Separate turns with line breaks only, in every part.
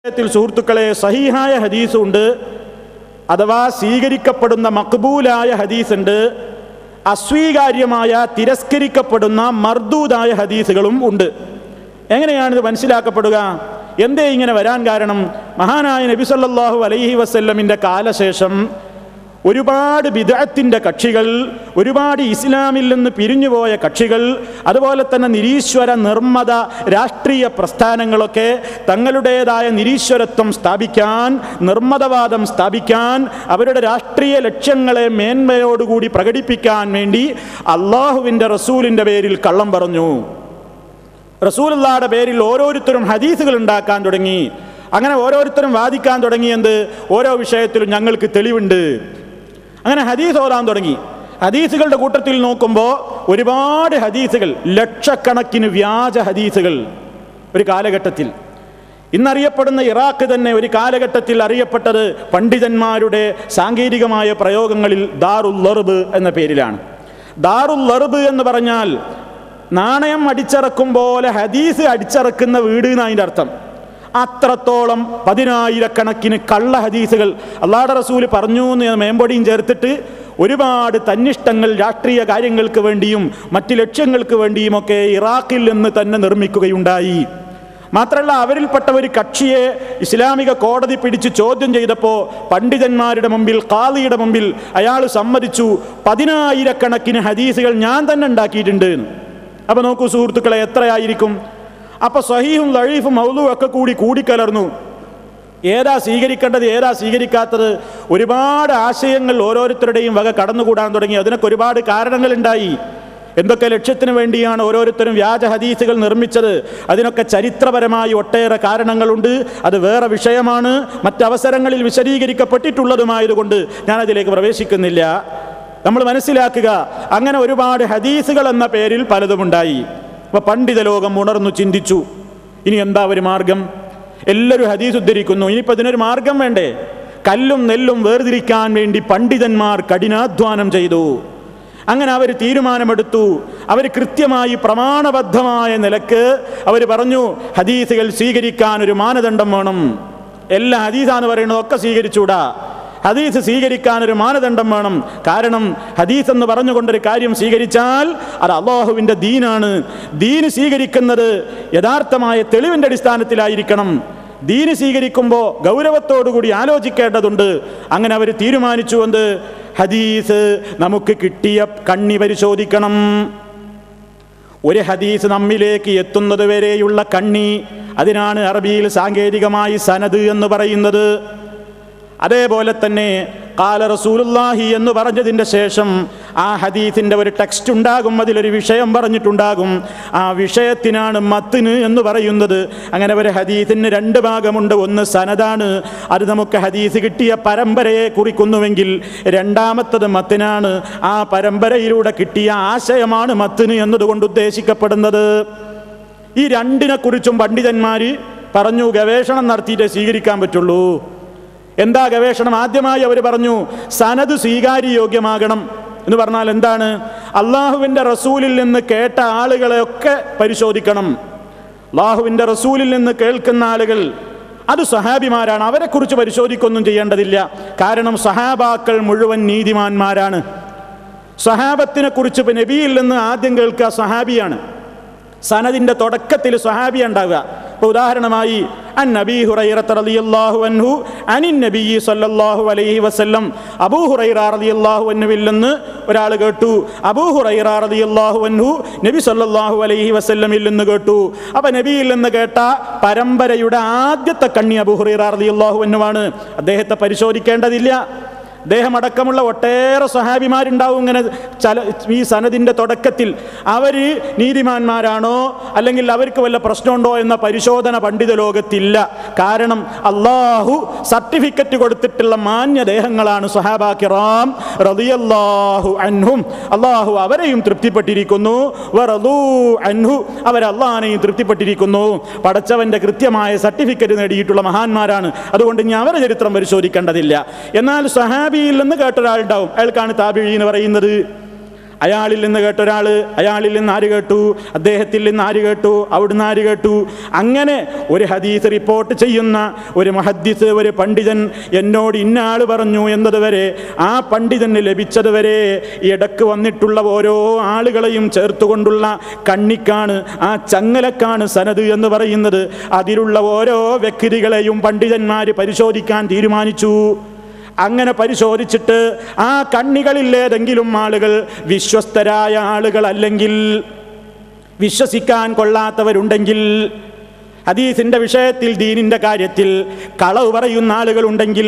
ത്തിൽ സുഹൃത്തുക്കളെ സഹീഹായ ഹദീസുണ്ട് അഥവാ സ്വീകരിക്കപ്പെടുന്ന മക്ബൂലായ ഹദീസുണ്ട് അസ്വീകാര്യമായ തിരസ്കരിക്കപ്പെടുന്ന മർദൂദായ ഹദീസുകളും ഉണ്ട് എങ്ങനെയാണിത് മനസ്സിലാക്കപ്പെടുക എന്തേ ഇങ്ങനെ വരാൻ കാരണം മഹാനായ നബി സല്ലല്ലാഹു അലൈഹി വസല്ലമിൻ്റെ കാലശേഷം ഒരുപാട് ബിദഅത്തിൻ്റെ കക്ഷികൾ ഒരുപാട് ഇസ്ലാമിൽ നിന്ന് പിരിഞ്ഞുപോയ കക്ഷികൾ അതുപോലെ തന്നെ നിരീശ്വര നിർമ്മത രാഷ്ട്രീയ പ്രസ്ഥാനങ്ങളൊക്കെ തങ്ങളുടേതായ നിരീശ്വരത്വം സ്ഥാപിക്കാൻ നിർമ്മതവാദം സ്ഥാപിക്കാൻ അവരുടെ രാഷ്ട്രീയ ലക്ഷ്യങ്ങളെ മേന്മയോടുകൂടി പ്രകടിപ്പിക്കാൻ വേണ്ടി അള്ളാഹുവിൻ്റെ റസൂലിൻ്റെ പേരിൽ കള്ളം പറഞ്ഞു റസൂലുള്ളാടെ പേരിൽ ഓരോരുത്തരും ഹദീസുകൾ ഉണ്ടാക്കാൻ തുടങ്ങി അങ്ങനെ ഓരോരുത്തരും വാദിക്കാൻ തുടങ്ങിയെന്ത് ഓരോ വിഷയത്തിലും ഞങ്ങൾക്ക് തെളിവുണ്ട് അങ്ങനെ ഹദീസ് ഓതാൻ തുടങ്ങി ഹദീസുകളുടെ കൂട്ടത്തിൽ നോക്കുമ്പോൾ ഒരുപാട് ഹദീസുകൾ ലക്ഷക്കണക്കിന് വ്യാജ ഹദീസുകൾ ഒരു കാലഘട്ടത്തിൽ ഇന്നറിയപ്പെടുന്ന ഇറാഖ് തന്നെ ഒരു കാലഘട്ടത്തിൽ അറിയപ്പെട്ടത് പണ്ഡിതന്മാരുടെ സാങ്കേതികമായ പ്രയോഗങ്ങളിൽ ദാറുൽ ലർബ് എന്ന പേരിലാണ് ദാറുൽ ലർബ് എന്ന് പറഞ്ഞാൽ നാണയം അടിച്ചിറക്കും പോലെ ഹദീസ് അടിച്ചിറക്കുന്ന വീട് എന്ന് അതിൻ്റെ അർത്ഥം അത്രത്തോളം പതിനായിരക്കണക്കിന് കള്ള ഹദീസുകൾ അള്ളാഹുടെ റസൂല് പറഞ്ഞു എന്ന് മേമ്പൊടിയും ചേർത്തിട്ട് ഒരുപാട് തന്നിഷ്ടങ്ങൾ രാഷ്ട്രീയ കാര്യങ്ങൾക്ക് വേണ്ടിയും മറ്റ് ലക്ഷ്യങ്ങൾക്ക് വേണ്ടിയുമൊക്കെ ഇറാഖിൽ നിന്ന് തന്നെ നിർമ്മിക്കുകയുണ്ടായി മാത്രമല്ല അവരിൽപ്പെട്ട ഒരു കക്ഷിയെ ഇസ്ലാമിക കോടതി പിടിച്ച് ചോദ്യം ചെയ്തപ്പോൾ പണ്ഡിതന്മാരുടെ മുമ്പിൽ കാളിയുടെ മുമ്പിൽ അയാൾ സമ്മതിച്ചു പതിനായിരക്കണക്കിന് ഹദീസുകൾ ഞാൻ തന്നെ ഉണ്ടാക്കിയിട്ടുണ്ട് എന്ന്. അപ്പൊ നോക്കൂ സുഹൃത്തുക്കളെ എത്രയായിരിക്കും അപ്പൊ സഹീഹും ലഴീഫും മൗലും ഒക്കെ കൂടി കൂടിക്കലർന്നു ഏതാ സ്വീകരിക്കേണ്ടത് ഏതാ സ്വീകരിക്കാത്തത് ഒരുപാട് ആശയങ്ങൾ ഓരോരുത്തരുടെയും വക കടന്നുകൂടാൻ തുടങ്ങി അതിനൊക്കെ ഒരുപാട് കാരണങ്ങളുണ്ടായി എന്തൊക്കെ ലക്ഷ്യത്തിന് വേണ്ടിയാണ് ഓരോരുത്തരും വ്യാജ ഹദീസുകൾ നിർമ്മിച്ചത് അതിനൊക്കെ ചരിത്രപരമായി ഒട്ടേറെ കാരണങ്ങളുണ്ട് അത് വേറെ വിഷയമാണ് മറ്റവസരങ്ങളിൽ വിശദീകരിക്കപ്പെട്ടിട്ടുള്ളതുമായതുകൊണ്ട് ഞാൻ അതിലേക്ക് പ്രവേശിക്കുന്നില്ല നമ്മൾ മനസ്സിലാക്കുക അങ്ങനെ ഒരുപാട് ഹദീസുകൾ എന്ന പേരിൽ പലതുമുണ്ടായി അപ്പൊ പണ്ഡിത ലോകം ഉണർന്നു ചിന്തിച്ചു ഇനി എന്താ ഒരു മാർഗം എല്ലാവരും ഹദീസ് ഉദ്ധരിക്കുന്നു ഇനിയിപ്പോൾ ഇതിനൊരു മാർഗം വേണ്ടേ കല്ലും നെല്ലും വേർതിരിക്കാൻ വേണ്ടി പണ്ഡിതന്മാർ കഠിനാധ്വാനം ചെയ്തു അങ്ങനെ അവർ തീരുമാനമെടുത്തു അവർ കൃത്യമായി പ്രമാണബദ്ധമായ നിലക്ക് അവർ പറഞ്ഞു ഹദീസുകൾ സ്വീകരിക്കാൻ ഒരു മാനദണ്ഡം വേണം എല്ലാ ഹദീസാന്ന് പറയുന്നതൊക്കെ സ്വീകരിച്ചൂടാ ഹദീസ് സ്വീകരിക്കാൻ ഒരു മാനദണ്ഡം വേണം കാരണം ഹദീസ് എന്ന് പറഞ്ഞുകൊണ്ടൊരു കാര്യം സ്വീകരിച്ചാൽ അത് അള്ളാഹുവിൻ്റെ ദീനാണ് ദീന് സ്വീകരിക്കുന്നത് യഥാർത്ഥമായ തെളിവിൻ്റെ അടിസ്ഥാനത്തിലായിരിക്കണം ദീന് സ്വീകരിക്കുമ്പോൾ ഗൗരവത്തോടുകൂടി ആലോചിക്കേണ്ടതുണ്ട് അങ്ങനെ അവർ തീരുമാനിച്ചു എന്ത് ഹദീസ് നമുക്ക് കിട്ടിയ കണ്ണി പരിശോധിക്കണം ഒരു ഹദീസ് നമ്മിലേക്ക് എത്തുന്നത് വരെയുള്ള കണ്ണി അതിനാണ് അറബിയിൽ സാങ്കേതികമായി സനത് എന്ന് പറയുന്നത് അതേപോലെ തന്നെ കാല റസൂലുല്ലാഹി എന്ന് പറഞ്ഞതിൻ്റെ ശേഷം ആ ഹദീസിൻ്റെ ഒരു ടെക്സ്റ്റ് ഉണ്ടാകും അതിലൊരു വിഷയം പറഞ്ഞിട്ടുണ്ടാകും ആ വിഷയത്തിനാണ് മത്തിന് എന്ന് പറയുന്നത് അങ്ങനെ ഒരു ഹദീസിന് രണ്ട് ഭാഗമുണ്ട് ഒന്ന് സനതാണ് അത് നമുക്ക് ഹദീസ് കിട്ടിയ പരമ്പരയെ കുറിക്കുന്നുവെങ്കിൽ രണ്ടാമത്തത് മത്തിനാണ് ആ പരമ്പരയിലൂടെ കിട്ടിയ ആശയമാണ് മത്തിന് എന്നതുകൊണ്ട് ഉദ്ദേശിക്കപ്പെടുന്നത് ഈ രണ്ടിനെ കുറിച്ചും പണ്ഡിതന്മാർ പറഞ്ഞു ഗവേഷണം നടത്തിയിട്ടേ സ്വീകരിക്കാൻ പറ്റുള്ളൂ എന്താ ഗവേഷണം ആദ്യമായി അവർ പറഞ്ഞു സനത് സ്വീകാര്യയോഗ്യമാകണം എന്ന് പറഞ്ഞാൽ എന്താണ് അള്ളാഹുവിൻ്റെ റസൂലിൽ നിന്ന് കേട്ട ആളുകളെയൊക്കെ പരിശോധിക്കണം അള്ളാഹുവിൻ്റെ റസൂലിൽ നിന്ന് കേൾക്കുന്ന ആളുകൾ അത് സഹാബിമാരാണ് അവരെക്കുറിച്ച് പരിശോധിക്കൊന്നും ചെയ്യേണ്ടതില്ല കാരണം സഹാബാക്കൾ മുഴുവൻ നീതിമാന്മാരാണ് സഹാബത്തിനെ കുറിച്ച് ഇപ്പം നബിയിൽ നിന്ന് ആദ്യം കേൾക്കുക സഹാബിയാണ് സനദിന്റെ തുടക്കത്തിൽ സ്വഹാബി ഉണ്ടാവുക ഇപ്പൊ ഉദാഹരണമായി അൻ നബി ഹുറൈറത്ത് റളിയല്ലാഹു അൻഹു അനിൻ നബി സല്ലല്ലാഹു അലൈഹി വസല്ലം അബൂ ഹുറൈറ റളിയല്ലാഹു അൻഹുവിൽ നിന്ന് ഒരാൾ കേട്ടു അബൂ ഹുറൈറ റളിയല്ലാഹു അൻഹു നബി സല്ലല്ലാഹു അലൈഹി വസല്ലമിൽ നിന്ന് കേട്ടു അപ്പൊ നബിയിൽ നിന്ന് കേട്ട പരമ്പരയുടെ ആദ്യത്തെ കണ്ണി അബൂ ഹുറൈറ റളിയല്ലാഹു അൻഹുവാണ് അദ്ദേഹത്തെ പരിശോധിക്കേണ്ടതില്ല അദ്ദേഹം അടക്കമുള്ള ഒട്ടേറെ സഹാബിമാരുണ്ടാവും ഇങ്ങനെ ചല ഈ സനദിൻ്റെ തുടക്കത്തിൽ അവർ നീതിമാന്മാരാണോ അല്ലെങ്കിൽ അവർക്ക് വല്ല പ്രശ്നമുണ്ടോ എന്ന പരിശോധന പണ്ഡിത ലോകത്തില്ല കാരണം അള്ളാഹു സർട്ടിഫിക്കറ്റ് കൊടുത്തിട്ടുള്ള മാന്യദേഹങ്ങളാണ് സഹാബാക്കിറാം റളിയല്ലാഹു അൻഹും അള്ളാഹു അവരെയും തൃപ്തിപ്പെട്ടിരിക്കുന്നു വറദൂ അൻഹു അവർ അള്ളാഹിനെയും തൃപ്തിപ്പെട്ടിരിക്കുന്നു പടച്ചവന്റെ കൃത്യമായ സർട്ടിഫിക്കറ്റ് നേടിയിട്ടുള്ള മഹാന്മാരാണ് അതുകൊണ്ട് ഇനി അവരെ ചരിത്രം പരിശോധിക്കേണ്ടതില്ല എന്നാൽ സഹാബിയിൽ നിന്ന് കേട്ട ഒരാളുണ്ടാവും അയാൾക്കാണ് താബിഴി എന്ന് പറയുന്നത് അയാളിൽ നിന്ന് കേട്ട ഒരാൾ അയാളിൽ നിന്ന് ആര് കേട്ടു അദ്ദേഹത്തിൽ നിന്ന് ആര് കേട്ടു അവിടുന്ന് ആര് കേട്ടു അങ്ങനെ ഒരു ഹദീസ് റിപ്പോർട്ട് ചെയ്യുന്ന ഒരു മഹദ്ദിസ് ഒരു പണ്ഡിതൻ എന്നോട് ഇന്ന ആൾ പറഞ്ഞു എന്നതുവരെ ആ പണ്ഡിതന് ലഭിച്ചതുവരെ ഇടക്ക് വന്നിട്ടുള്ള ഓരോ ആളുകളെയും ചേർത്തുകൊണ്ടുള്ള കണ്ണിക്കാണ് ആ ചങ്ങലക്കാണ് സനത് എന്ന് പറയുന്നത് അതിലുള്ള ഓരോ വ്യക്തികളെയും പണ്ഡിതന്മാർ പരിശോധിക്കാൻ തീരുമാനിച്ചു അങ്ങനെ പരിശോധിച്ചിട്ട് ആ കണ്ണികളിൽ ഏതെങ്കിലും ആളുകൾ വിശ്വസ്തരായ ആളുകൾ അല്ലെങ്കിൽ വിശ്വസിക്കാൻ കൊള്ളാത്തവരുണ്ടെങ്കിൽ ഹദീസിന്റെ വിഷയത്തിൽ ദീനിന്റെ കാര്യത്തിൽ കളവ് പറയുന്ന ആളുകളുണ്ടെങ്കിൽ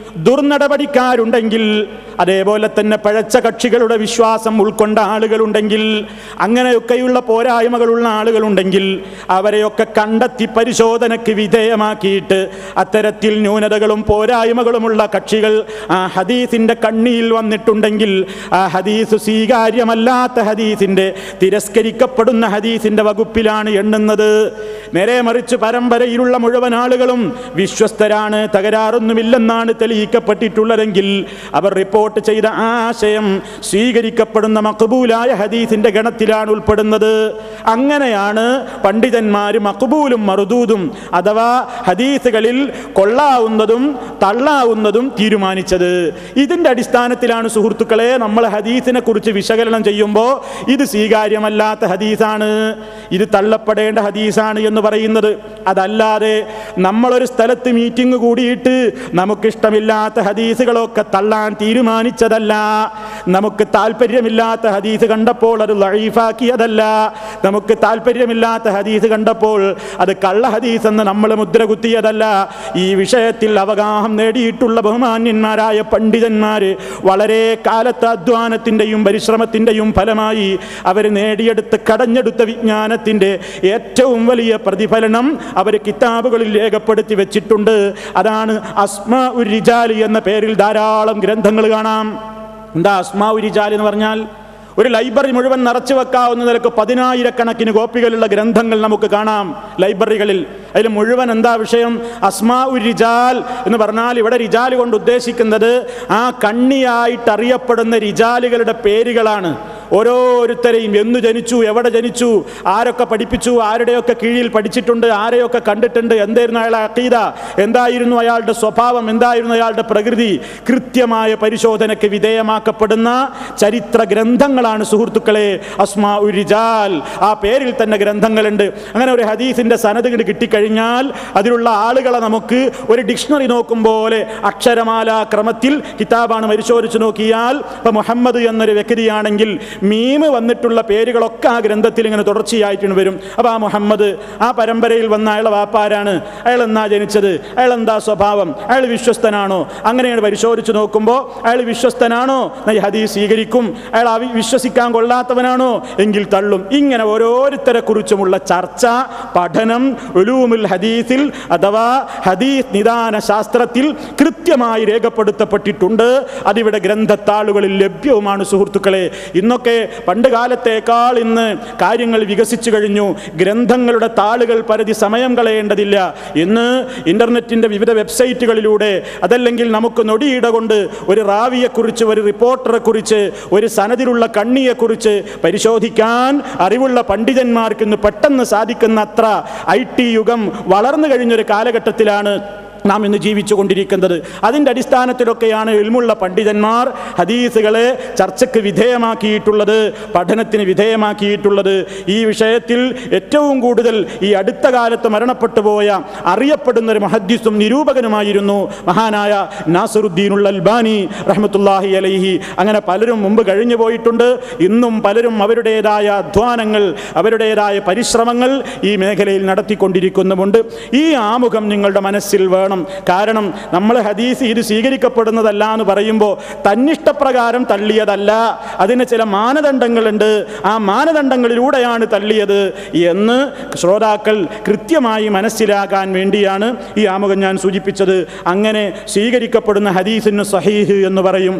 ദുർനടപടിക്കാരുണ്ടെങ്കിൽ അതേപോലെ തന്നെ പഴച്ച കക്ഷികളുടെ വിശ്വാസം ഉൾക്കൊണ്ട ആളുകളുണ്ടെങ്കിൽ അങ്ങനെയൊക്കെയുള്ള പോരായ്മകളുള്ള ആളുകളുണ്ടെങ്കിൽ അവരെയൊക്കെ കണ്ടെത്തി പരിശോധനയ്ക്ക് വിധേയമാക്കിയിട്ട് അത്തരത്തിൽ ന്യൂനതകളും പോരായ്മകളുമുള്ള കക്ഷികൾ ആ ഹദീസിന്റെ കണ്ണിയിൽ വന്നിട്ടുണ്ടെങ്കിൽ ആ ഹദീസ് സ്വീകാര്യമല്ലാത്ത ഹദീസിന്റെ തിരസ്കരിക്കപ്പെടുന്ന ഹദീസിന്റെ വകുപ്പിലാണ് എണ്ണുന്നത് നേരെ മറിച്ച് പരമ്പരയിലുള്ള മുഴുവൻ ആളുകളും വിശ്വസ്തരാണ് തകരാറൊന്നുമില്ലെന്നാണ് തെളിയിക്കപ്പെട്ടിട്ടുള്ളതെങ്കിൽ അവർ റിപ്പോർട്ട് ചെയ്ത ആ ആശയം സ്വീകരിക്കപ്പെടുന്ന മക്ബൂലായ ഹദീസിന്റെ ഗണത്തിലാണ് ഉൾപ്പെടുന്നത് അങ്ങനെയാണ് പണ്ഡിതന്മാർ മക്ബൂലും മറുദൂതും അഥവാ ഹദീസുകളിൽ കൊള്ളാവുന്നതും തള്ളാവുന്നതും തീരുമാനിച്ചത് ഇതിന്റെ അടിസ്ഥാനത്തിലാണ് സുഹൃത്തുക്കളെ നമ്മൾ ഹദീസിനെ കുറിച്ച് വിശകലനം ചെയ്യുമ്പോൾ ഇത് സ്വീകാര്യമല്ലാത്ത ഹദീസാണ് ഇത് തള്ളപ്പെടേണ്ട ഹദീസാണ് എന്ന് പറയുന്നത് അതല്ലാതെ നമ്മളൊരു സ്ഥലത്ത് മീറ്റിംഗ് കൂടിയിട്ട് നമുക്കിഷ്ടമില്ലാത്ത ഹദീസുകളൊക്കെ തള്ളാൻ തീരുമാനിച്ചതല്ല നമുക്ക് താല്പര്യമില്ലാത്ത ഹദീസ് കണ്ടപ്പോൾ അത് ലൈഫാക്കിയതല്ല നമുക്ക് താല്പര്യമില്ലാത്ത ഹദീസ് കണ്ടപ്പോൾ അത് കള്ള ഹദീസ് എന്ന് നമ്മൾ മുദ്ര കുത്തിയതല്ല ഈ വിഷയത്തിൽ അവഗാഹം നേടിയിട്ടുള്ള ബഹുമാന്യന്മാരായ പണ്ഡിതന്മാർ വളരെ കാലത്തെ അധ്വാനത്തിൻ്റെയും പരിശ്രമത്തിൻ്റെയും ഫലമായി അവർ നേടിയെടുത്ത് കടഞ്ഞെടുത്ത വിജ്ഞാനത്തിൻ്റെ ഏറ്റവും വലിയ പ്രതിഫലനം അവർ കിതാബുകളിൽ രേഖപ്പെടുത്തി വെച്ചിട്ടുണ്ട് അതാണ് അസ്മ ഉരിജാലി എന്ന പേരിൽ ധാരാളം ഗ്രന്ഥങ്ങൾ കാണാം എന്താ അസ്മാ ഉരിജാൽ എന്ന് പറഞ്ഞാൽ ഒരു ലൈബ്രറി മുഴുവൻ നിറച്ചു വെക്കാവുന്ന നിലക്ക് പതിനായിരക്കണക്കിന് കോപ്പികളുള്ള ഗ്രന്ഥങ്ങൾ നമുക്ക് കാണാം ലൈബ്രറികളിൽ അതിൽ മുഴുവൻ എന്താ വിഷയം അസ്മാ ഉൽ റിജാൽ എന്ന് പറഞ്ഞാൽ ഇവിടെ റിജാൽ കൊണ്ട് ഉദ്ദേശിക്കുന്നത് ആ കണ്ണിയായിട്ട് അറിയപ്പെടുന്ന റിജാലുകളുടെ പേരുകളാണ് ഓരോരുത്തരെയും എന്ന് ജനിച്ചു എവിടെ ജനിച്ചു ആരൊക്കെ പഠിപ്പിച്ചു ആരുടെയൊക്കെ കീഴിൽ പഠിച്ചിട്ടുണ്ട് ആരെയൊക്കെ കണ്ടിട്ടുണ്ട് എന്തായിരുന്നു അയാളുടെ അക്കീത എന്തായിരുന്നു അയാളുടെ സ്വഭാവം എന്തായിരുന്നു അയാളുടെ പ്രകൃതി കൃത്യമായ പരിശോധനയ്ക്ക് വിധേയമാക്കപ്പെടുന്ന ചരിത്ര ഗ്രന്ഥങ്ങളാണ് സുഹൃത്തുക്കളെ അസ്മാ ഉരിജാൽ ആ പേരിൽ തന്നെ ഗ്രന്ഥങ്ങളുണ്ട് അങ്ങനെ ഒരു ഹദീസിന്റെ സനത് ഇങ്ങട് കിട്ടിക്കഴിഞ്ഞാൽ അതിലുള്ള ആളുകളെ നമുക്ക് ഒരു ഡിക്ഷണറി നോക്കും പോലെ അക്ഷരമാല ക്രമത്തിൽ കിതാബാണ് പരിശോധിച്ച് നോക്കിയാൽ ഇപ്പൊ മുഹമ്മദ് എന്നൊരു വ്യക്തിയാണെങ്കിൽ മീമ് വന്നിട്ടുള്ള പേരുകളൊക്കെ ആ ഗ്രന്ഥത്തിൽ ഇങ്ങനെ തുടർച്ചയായിട്ട് വരും അപ്പോൾ ആ മുഹമ്മദ് ആ പരമ്പരയിൽ വന്ന അയാളെ വാപ്പാരാണ് അയാൾ എന്നാ ജനിച്ചത് അയാൾ എന്താ സ്വഭാവം അയാൾ വിശ്വസ്തനാണോ അങ്ങനെയാണ് പരിശോധിച്ച് നോക്കുമ്പോൾ അയാൾ വിശ്വസ്തനാണോ എന്നാ ഈ ഹദീസ് സ്വീകരിക്കും അയാൾ അവി- വിശ്വസിക്കാൻ കൊള്ളാത്തവനാണോ എങ്കിൽ തള്ളും ഇങ്ങനെ ഓരോരുത്തരെ കുറിച്ചുമുള്ള ചർച്ച പഠനം ഉലൂമുൽ ഹദീസിൽ അഥവാ ഹദീസ് നിദാന ശാസ്ത്രത്തിൽ കൃത്യമായി രേഖപ്പെടുത്തപ്പെട്ടിട്ടുണ്ട് അതിവിടെ ഗ്രന്ഥത്താളുകളിൽ ലഭ്യവുമാണ് സുഹൃത്തുക്കളെ ഇന്നൊക്കെ പണ്ട് കാലത്തേക്കാൾ ഇന്ന് കാര്യങ്ങൾ വികസിച്ചു കഴിഞ്ഞു ഗ്രന്ഥങ്ങളുടെ താളുകൾ പരതി സമയം കളയേണ്ടതില്ല ഇന്ന് ഇന്റർനെറ്റിന്റെ വിവിധ വെബ്സൈറ്റുകളിലൂടെ അതല്ലെങ്കിൽ നമുക്ക് നൊടിയിട കൊണ്ട് ഒരു റാവിയെക്കുറിച്ച് ഒരു റിപ്പോർട്ടറെ കുറിച്ച് ഒരു സനദിലുള്ള കണ്ണിയെക്കുറിച്ച് പരിശോധിക്കാൻ അറിവുള്ള പണ്ഡിതന്മാർക്ക് ഇന്ന് പെട്ടെന്ന് സാധിക്കുന്ന അത്ര ഐ ടി യുഗം വളർന്നു കഴിഞ്ഞൊരു കാലഘട്ടത്തിലാണ് നാം ഇന്ന് ജീവിച്ചു കൊണ്ടിരിക്കുന്നത് അതിൻ്റെ അടിസ്ഥാനത്തിലൊക്കെയാണ് ഇൽമുള്ള പണ്ഡിതന്മാർ ഹദീസുകളെ ചർച്ചയ്ക്ക് വിധേയമാക്കിയിട്ടുള്ളത് പഠനത്തിന് വിധേയമാക്കിയിട്ടുള്ളത് ഈ വിഷയത്തിൽ ഏറ്റവും കൂടുതൽ ഈ അടുത്ത കാലത്ത് മരണപ്പെട്ടു പോയ അറിയപ്പെടുന്ന ഒരു മഹദ്ദിസും നിരൂപകനുമായിരുന്നു മഹാനായ നാസറുദ്ദീനുള്ള അൽബാനി റഹ്മത്തുല്ലാഹി അലൈഹി അങ്ങനെ പലരും മുമ്പ് കഴിഞ്ഞു പോയിട്ടുണ്ട് ഇന്നും പലരും അവരുടേതായ അധ്വാനങ്ങൾ അവരുടേതായ പരിശ്രമങ്ങൾ ഈ മേഖലയിൽ നടത്തിക്കൊണ്ടിരിക്കുന്നുമുണ്ട് ഈ ആമുഖം നിങ്ങളുടെ മനസ്സിൽ വേണം കാരണം നമ്മൾ ഹദീസ് ഇത് സ്വീകരിക്കപ്പെടുന്നതല്ല എന്ന് പറയുമ്പോൾ തന്നിഷ്ടപ്രകാരം തള്ളിയതല്ല അതിന് ചില മാനദണ്ഡങ്ങളുണ്ട് ആ മാനദണ്ഡങ്ങളിലൂടെയാണ് തള്ളിയത് എന്ന് ശ്രോതാക്കൾ കൃത്യമായി മനസ്സിലാക്കാൻ വേണ്ടിയാണ് ഈ ആമുഖം ഞാൻ സൂചിപ്പിച്ചത് അങ്ങനെ സ്വീകരിക്കപ്പെടുന്ന ഹദീസിന് സഹീഹ് എന്ന് പറയും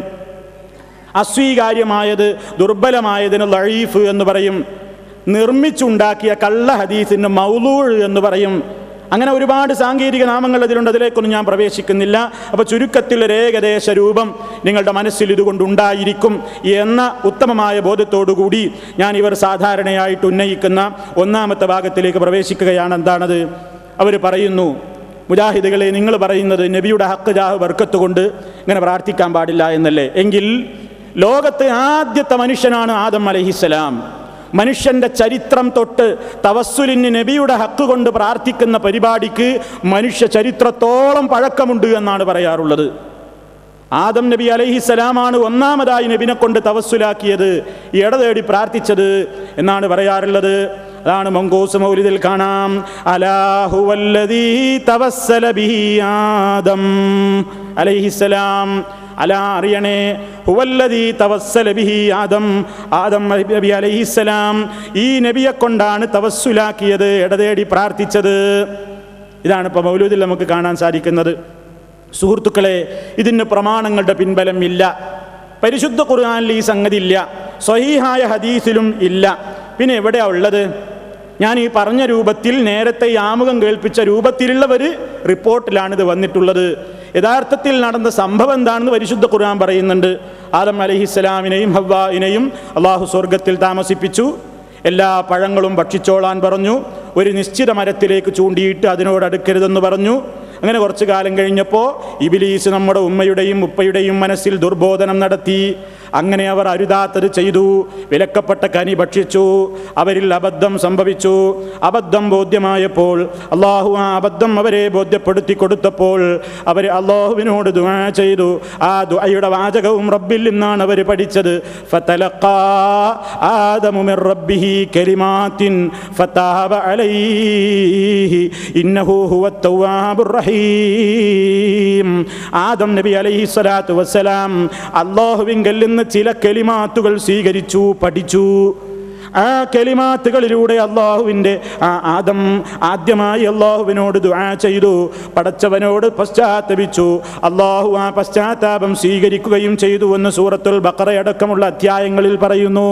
അസ്വീകാര്യമായത് ദുർബലമായതിന് ലഴീഫ് എന്ന് പറയും നിർമ്മിച്ചുണ്ടാക്കിയ കള്ള ഹദീസിന് മൗലൂഴ് എന്ന് പറയും അങ്ങനെ ഒരുപാട് സാങ്കേതിക നാമങ്ങൾ അതിലുണ്ട് അതിലേക്കൊന്നും ഞാൻ പ്രവേശിക്കുന്നില്ല അപ്പോൾ ചുരുക്കത്തിൽ ഒരു ഏകദേശ രൂപം നിങ്ങളുടെ മനസ്സിൽ ഇതുകൊണ്ടുണ്ടായിരിക്കും എന്ന ഉത്തമമായ ബോധത്തോടുകൂടി ഞാൻ ഇവർ സാധാരണയായിട്ട് ഉന്നയിക്കുന്ന ഒന്നാമത്തെ ഭാഗത്തിലേക്ക് പ്രവേശിക്കുകയാണ് എന്താണത് അവർ പറയുന്നു മുജാഹിദുകളെ നിങ്ങൾ പറയുന്നത് നബിയുടെ ഹക്ക് ജാഹ് ബർക്കത്ത് കൊണ്ട് ഇങ്ങനെ പ്രാർത്ഥിക്കാൻ പാടില്ല എന്നല്ലേ എങ്കിൽ ലോകത്തെ ആദ്യത്തെ മനുഷ്യനാണ് ആദം അലഹിസ്സലാം മനുഷ്യന്റെ ചരിത്രം തൊട്ട് തവസ്സുലിന് നബിയുടെ ഹക്ക് കൊണ്ട് പ്രാർത്ഥിക്കുന്ന പരിപാടിക്ക് മനുഷ്യ ചരിത്രത്തോളം പഴക്കമുണ്ട് എന്നാണ് പറയാറുള്ളത് ആദം നബി അലൈഹിസ്സലാമാണ് ഒന്നാമതായി നബിനെ കൊണ്ട് തവസ്സുലാക്കിയത് ഇടതേടി പ്രാർത്ഥിച്ചത് എന്നാണ് പറയാറുള്ളത് അതാണ് മങ്കോസ് മൗലിദിൽ കാണാം അലാഹുവല്ലദീ തവസ്സല ബിഹി ആദം അലൈഹിസ്സലാം അലാ അറിയണേ ഹുവല്ലദീ തവസ്സല ബിഹി ആദം ആദം നബി അലൈഹിസ്സലാം ഈ നബിയെ കൊണ്ടാണ് തവസ്സുലാക്കിയത് ഇടതേടി പ്രാർത്ഥിച്ചത് ഇതാണ് ഇപ്പോൾ മൗലൂദിൽ നമുക്ക് കാണാൻ സാധിക്കുന്നത് സുഹൃത്തുക്കളെ ഇതിന് പ്രമാണങ്ങളുടെ പിൻബലം ഇല്ല പരിശുദ്ധ ഖുർആാനിൽ ഈ സംഗതി ഇല്ല സ്വഹീഹായ ഹദീസിലും ഇല്ല പിന്നെ എവിടെയാ ഉള്ളത് ഞാൻ ഈ പറഞ്ഞ രൂപത്തിൽ നേരത്തെ ഈ ആമുഖം കേൾപ്പിച്ച രൂപത്തിലുള്ള ഒരു റിപ്പോർട്ടിലാണ് ഇത് വന്നിട്ടുള്ളത് യഥാർത്ഥത്തിൽ നടന്ന സംഭവം എന്താണെന്ന് പരിശുദ്ധ ഖുർആൻ പറയുന്നുണ്ട് ആദം അലഹിസ്സലാമിനെയും ഹവ്വായിനെയും അള്ളാഹു സ്വർഗത്തിൽ താമസിപ്പിച്ചു എല്ലാ പഴങ്ങളും ഭക്ഷിച്ചോളാൻ പറഞ്ഞു ഒരു നിശ്ചിത മരത്തിലേക്ക് ചൂണ്ടിയിട്ട് അതിനോട് അടുക്കരുതെന്ന് പറഞ്ഞു അങ്ങനെ കുറച്ചു കാലം കഴിഞ്ഞപ്പോൾ ഇബിലീസ് നമ്മുടെ ഉമ്മയുടെയും ഉപ്പയുടെയും മനസ്സിൽ ദുർബോധനം നടത്തി അങ്ങനെ അവർ അരുതാത്തത് ചെയ്തു വിലക്കപ്പെട്ട കനി ഭക്ഷിച്ചു അവരിൽ അബദ്ധം സംഭവിച്ചു അബദ്ധം ബോധ്യമായപ്പോൾ അള്ളാഹു ആ അബദ്ധം അവരെ ബോധ്യപ്പെടുത്തി കൊടുത്തപ്പോൾ അവർ അള്ളാഹുവിനോട് ദുആ ചെയ്തു ആ ദുആയുടെ വാചകവും റബ്ബിൽ നിന്നാണ് അവർ പഠിച്ചത് ഫതലഖാ ആദമു മിർ റബ്ബിഹി കലിമാത്തിൻ ഫതാബ അലൈഹി ഇന്നഹു ഹുവ തവ്വാബുർ റഹീം ആദം നബി അലൈഹി സ്വലാത്തു വസ്സലാം അള്ളാഹുവിങ്കൽ നിന്ന് ചില കെലിമാത്തുകൾ സ്വീകരിച്ചു പഠിച്ചു ആ കെലിമാത്തുകളിലൂടെ അള്ളാഹുവിൻ്റെ ആ ആദം ആദ്യമായി അള്ളാഹുവിനോട് ദുആ ചെയ്തു പടച്ചവനോട് പശ്ചാത്തപിച്ചു അള്ളാഹു ആ പശ്ചാത്താപം സ്വീകരിക്കുകയും ചെയ്തു എന്ന് സൂറത്തുൽ ബക്കറയടക്കമുള്ള അധ്യായങ്ങളിൽ പറയുന്നു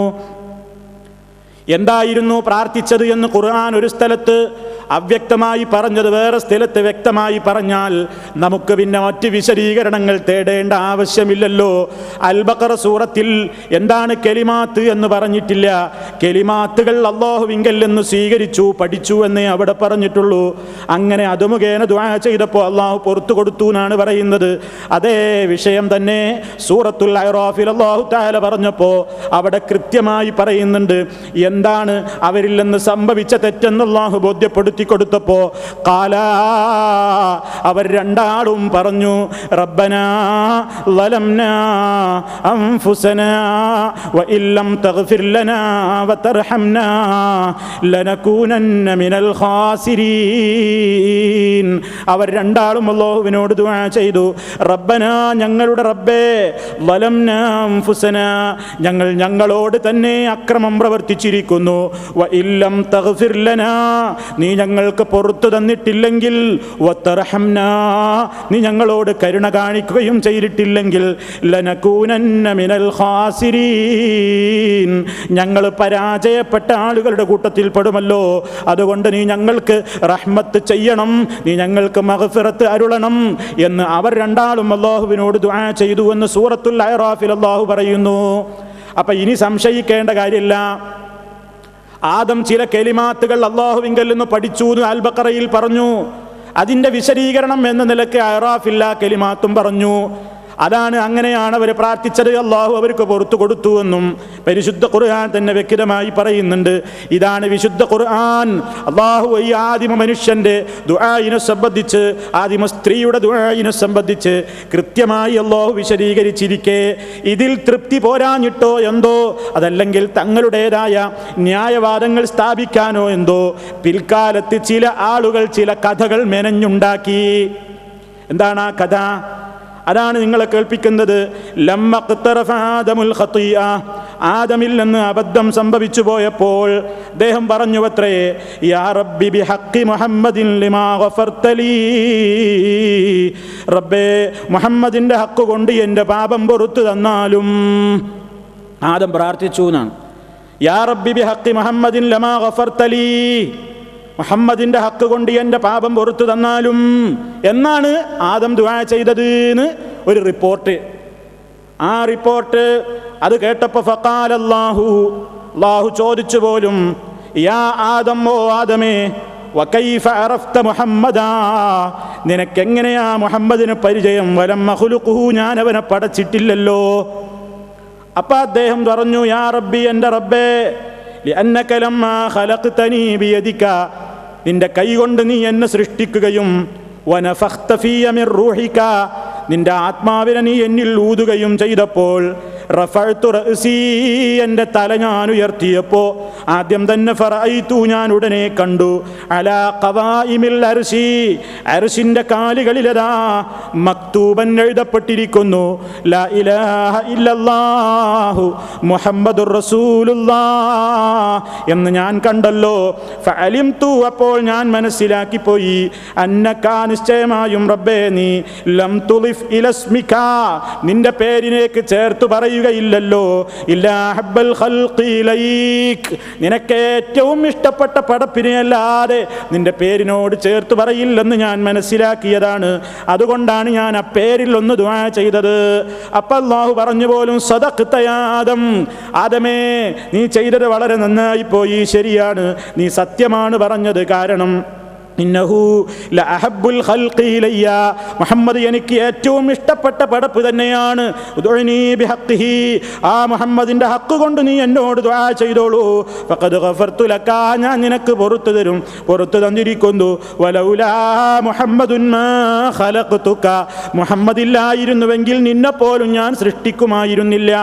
എന്തായിരുന്നു പ്രാർത്ഥിച്ചത് എന്ന് ഖുർആൻ ഒരു സ്ഥലത്ത് അവ്യക്തമായി പറഞ്ഞത് വേറെ സ്ഥലത്ത് വ്യക്തമായി പറഞ്ഞാൽ നമുക്ക് പിന്നെ മറ്റ് വിശദീകരണങ്ങൾ തേടേണ്ട ആവശ്യമില്ലല്ലോ അൽബക്കറ സൂറത്തിൽ എന്താണ് കെലിമാത്ത് എന്ന് പറഞ്ഞിട്ടില്ല കെലിമാത്തുകൾ അള്ളാഹുവിങ്കൽ എന്ന് സ്വീകരിച്ചു പഠിച്ചു എന്നേ അവിടെ പറഞ്ഞിട്ടുള്ളൂ അങ്ങനെ അത് മുഖേന ദ്വാ ചെയ്തപ്പോൾ അള്ളാഹു പുറത്തു കൊടുത്തു എന്നാണ് പറയുന്നത് അതേ വിഷയം തന്നെ സൂറത്തുൽ അയറാഫിൽ അള്ളാഹു താല പറഞ്ഞപ്പോൾ അവിടെ കൃത്യമായി പറയുന്നുണ്ട് എന്താണ് അവരിൽ നിന്ന് സംഭവിച്ച തെറ്റെന്ന് അള്ളാഹു ബോധ്യപ്പെടുത്തി കൊടുത്തപ്പോ കാല അവർ രണ്ടാളും പറഞ്ഞു റബ്ബന ലലംന അൻഫുസന വഇല്ലം തഗ്ഫിർ ലനാ വതർഹംനാ ലനകൂനന്ന മിനൽ ഖാസിരീൻ അവർ രണ്ടാളും അല്ലാഹുവിനോട് ദുആ ചെയ്തു റബ്ബന ഞങ്ങളുടെ റബ്ബേ ലലംന അൻഫുസന ഞങ്ങൾ ഞങ്ങളോട് തന്നെ അക്രമം പ്രവർത്തിച്ചിരിക്കുന്നു വഇല്ലം തഗ്ഫിർ ലനാ നീ ഞങ്ങൾക്ക് പുറത്തു തന്നിട്ടില്ലെങ്കിൽ വത്തർഹംനാ നീ ഞങ്ങളോട് കരുണ കാണിക്കുകയും ചെയ്തിട്ടില്ലെങ്കിൽ ലനകൂനന്ന മിനൽ ഖാസിരീൻ ഞങ്ങൾ പരാജയപ്പെട്ട ആളുകളുടെ കൂട്ടത്തിൽ പെടുമല്ലോ അതുകൊണ്ട് നീ ഞങ്ങൾക്ക് റഹ്മത്ത് ചെയ്യണം നീ ഞങ്ങൾക്ക് മഗ്ഫിറത്ത് അരുളണം എന്ന് അവർ രണ്ടാളും അള്ളാഹുവിനോട് ദുആ ചെയ്തു എന്ന് സൂറത്തുൽ അയറാഫിൽ അള്ളാഹു പറയുന്നു അപ്പൊ ഇനി സംശയിക്കേണ്ട കാര്യമില്ല ആദം ചില കെലിമാത്തുകൾ അള്ളാഹുവിങ്കൽ നിന്ന് പഠിച്ചു എന്ന് അൽബക്കറയിൽ പറഞ്ഞു അതിൻ്റെ വിശദീകരണം എന്ന നിലയ്ക്ക് അയറാഫില്ല കെലിമാത്തും പറഞ്ഞു അതാണ് അങ്ങനെയാണ് അവർ പ്രാർത്ഥിച്ചത് അള്ളാഹു അവർക്ക് പുറത്തു കൊടുത്തു എന്നും പരിശുദ്ധ ഖുർആൻ തന്നെ വ്യക്തമായി പറയുന്നുണ്ട് ഇതാണ് വിശുദ്ധ ഖുർആൻ അള്ളാഹു ഈ ആദിമ മനുഷ്യൻ്റെ ദുആയിനെ സംബന്ധിച്ച് ആദിമ സ്ത്രീയുടെ ദുആയിനെ സംബന്ധിച്ച് കൃത്യമായി അള്ളാഹു വിശദീകരിച്ചിരിക്കെ ഇതിൽ തൃപ്തി പോരാഞ്ഞിട്ടോ എന്തോ അതല്ലെങ്കിൽ തങ്ങളുടേതായ ന്യായവാദങ്ങൾ സ്ഥാപിക്കാനോ എന്തോ പിൽക്കാലത്ത് ചില ആളുകൾ ചില കഥകൾ മെനഞ്ഞുണ്ടാക്കി എന്താണ് ആ കഥ അതാണ് നിങ്ങളെ കേൾപ്പിക്കുന്നത് ലമ്മ ഖ്തറഫ ആദമുൽ ഖത്തിയ ആദമിൽ നിന്ന് അബദ്ധം സംഭവിച്ചു പോയപ്പോൾ അദ്ദേഹം പറഞ്ഞു അത്രേ യാ റബ്ബി ബി ഹഖി മുഹമ്മദിൻ ലിമാ ഗഫർതലി റബ്ബേ മുഹമ്മദിൻ്റെ ഹക്ക് കൊണ്ട് എൻ്റെ പാപം പൊറത്തു തന്നാലും ആദം പ്രാർത്ഥിച്ചു എന്നാണ് യാ റബ്ബി ബി ഹഖി മുഹമ്മദിൻ ലമാ ഗഫർതലി മുഹമ്മദിന്റെ ഹക്ക് കൊണ്ട് എൻ്റെ പാപം പുറത്തു തന്നാലും എന്നാണ് ആദം ദുആ ചെയ്തത് എന്ന് ഒരു റിപ്പോർട്ട് ആ റിപ്പോർട്ട് അത് കേട്ടപ്പോൾ ഫക്കാൽ അല്ലാഹു അള്ളാഹു ചോദിച്ചു പോലും യാ ആദം ഓ ആദമേ വകൈഫ അറഫ്ത മുഹമ്മദാ നിനക്കെങ്ങനെയാ മുഹമ്മദിന് പരിചയം വലം മഹുലുക്കുഹു ഞാൻ അവനെ പടച്ചിട്ടില്ലല്ലോ അപ്പൊ അദ്ദേഹം പറഞ്ഞു യാ റബ്ബി എൻ്റെ റബ്ബേ لأنك لما خلقتني بيدك നിന്റെ കൈ കൊണ്ട് നീ എന്നെ സൃഷ്ടിക്കുകയും വനഫഖ്ത ഫിയ മിർ റൂഹിക നിന്റെ ആത്മാവിനെ നീ എന്നിൽ ഊതുകയും ചെയ്തപ്പോൾ റഫഅ്തു റഅ്സി എൻ്റെ തല ഞാൻ ഉയർത്തിയപ്പോൾ ആദ്യം തന്നെ ഫറഅയ്തു ഞാൻ ഉടനെ കണ്ടു അലാ ഖവായിമിൽ അർശി അർശിൻ്റെ കാലുകളിലതാ മക്തൂബൻ എഴുതപ്പെട്ടിരിക്കുന്നു ലാ ഇലാഹ ഇല്ലല്ലാഹു മുഹമ്മദുർ റസൂലുള്ളാഹ് എന്ന് ഞാൻ കണ്ടല്ലോ ഫഅലിംതു അപ്പോൾ ഞാൻ മനസ്സിലാക്കിപ്പോയി അന്നക്കാ നിശ്ചയമായും റബ്ബേ നീ ലം തുലിഫ് ഇലസ്മിക നിന്റെ പേരിനേക്ക് ചേർത്ത് പറയുകയില്ലല്ലോ ഇല്ലാ ഹബ്ബൽ ഖൽഖി ഇലൈക് നിനക്ക് ഏറ്റവും ഇഷ്ടപ്പെട്ട പടപ്പിനെ അല്ലാതെ നിന്റെ പേരിനോട് ചേർത്ത് പറയില്ലെന്ന് ഞാൻ മനസ്സിലാക്കിയതാണ് അതുകൊണ്ടാണ് ഞാൻ ആ പേരിൽ ഒന്ന് ദുആ ചെയ്തത് അപ്പം അള്ളാഹു പറഞ്ഞു പോലും സദഖ്തയാദം ആദമേ നീ ചെയ്തത് വളരെ നന്നായി പോയി ശരിയാണ് നീ സത്യമാണ് പറഞ്ഞത് കാരണം ഇന്നഹു ലഅഹബ്ബുൽ ഖൽഖി ഇലയ്യ മുഹമ്മദ് എനിക്ക് ഏറ്റവും ഇഷ്ടപ്പെട്ട പടപ്പ് തന്നെയാണ് ഉദ്ഉനി ബിഹഖ്ഖിഹി ആ മുഹമ്മദിന്റെ ഹക്ക് കൊണ്ട് നീ എന്നോട് ദുആ ചെയ്തോളൂ ഫഖദ് ഗഫർതു ലക ഞാൻ നിനക്ക് പുറത്തു തരും പുറത്തു തന്നിരിക്കുന്നു വലൗലാ മുഹമ്മദുൻ മാ ഖലഖ്തുക മുഹമ്മദ് ഇല്ലായിരുന്നുവെങ്കിൽ നിന്നെ പോലും ഞാൻ സൃഷ്ടിക്കുമായിരുന്നില്ല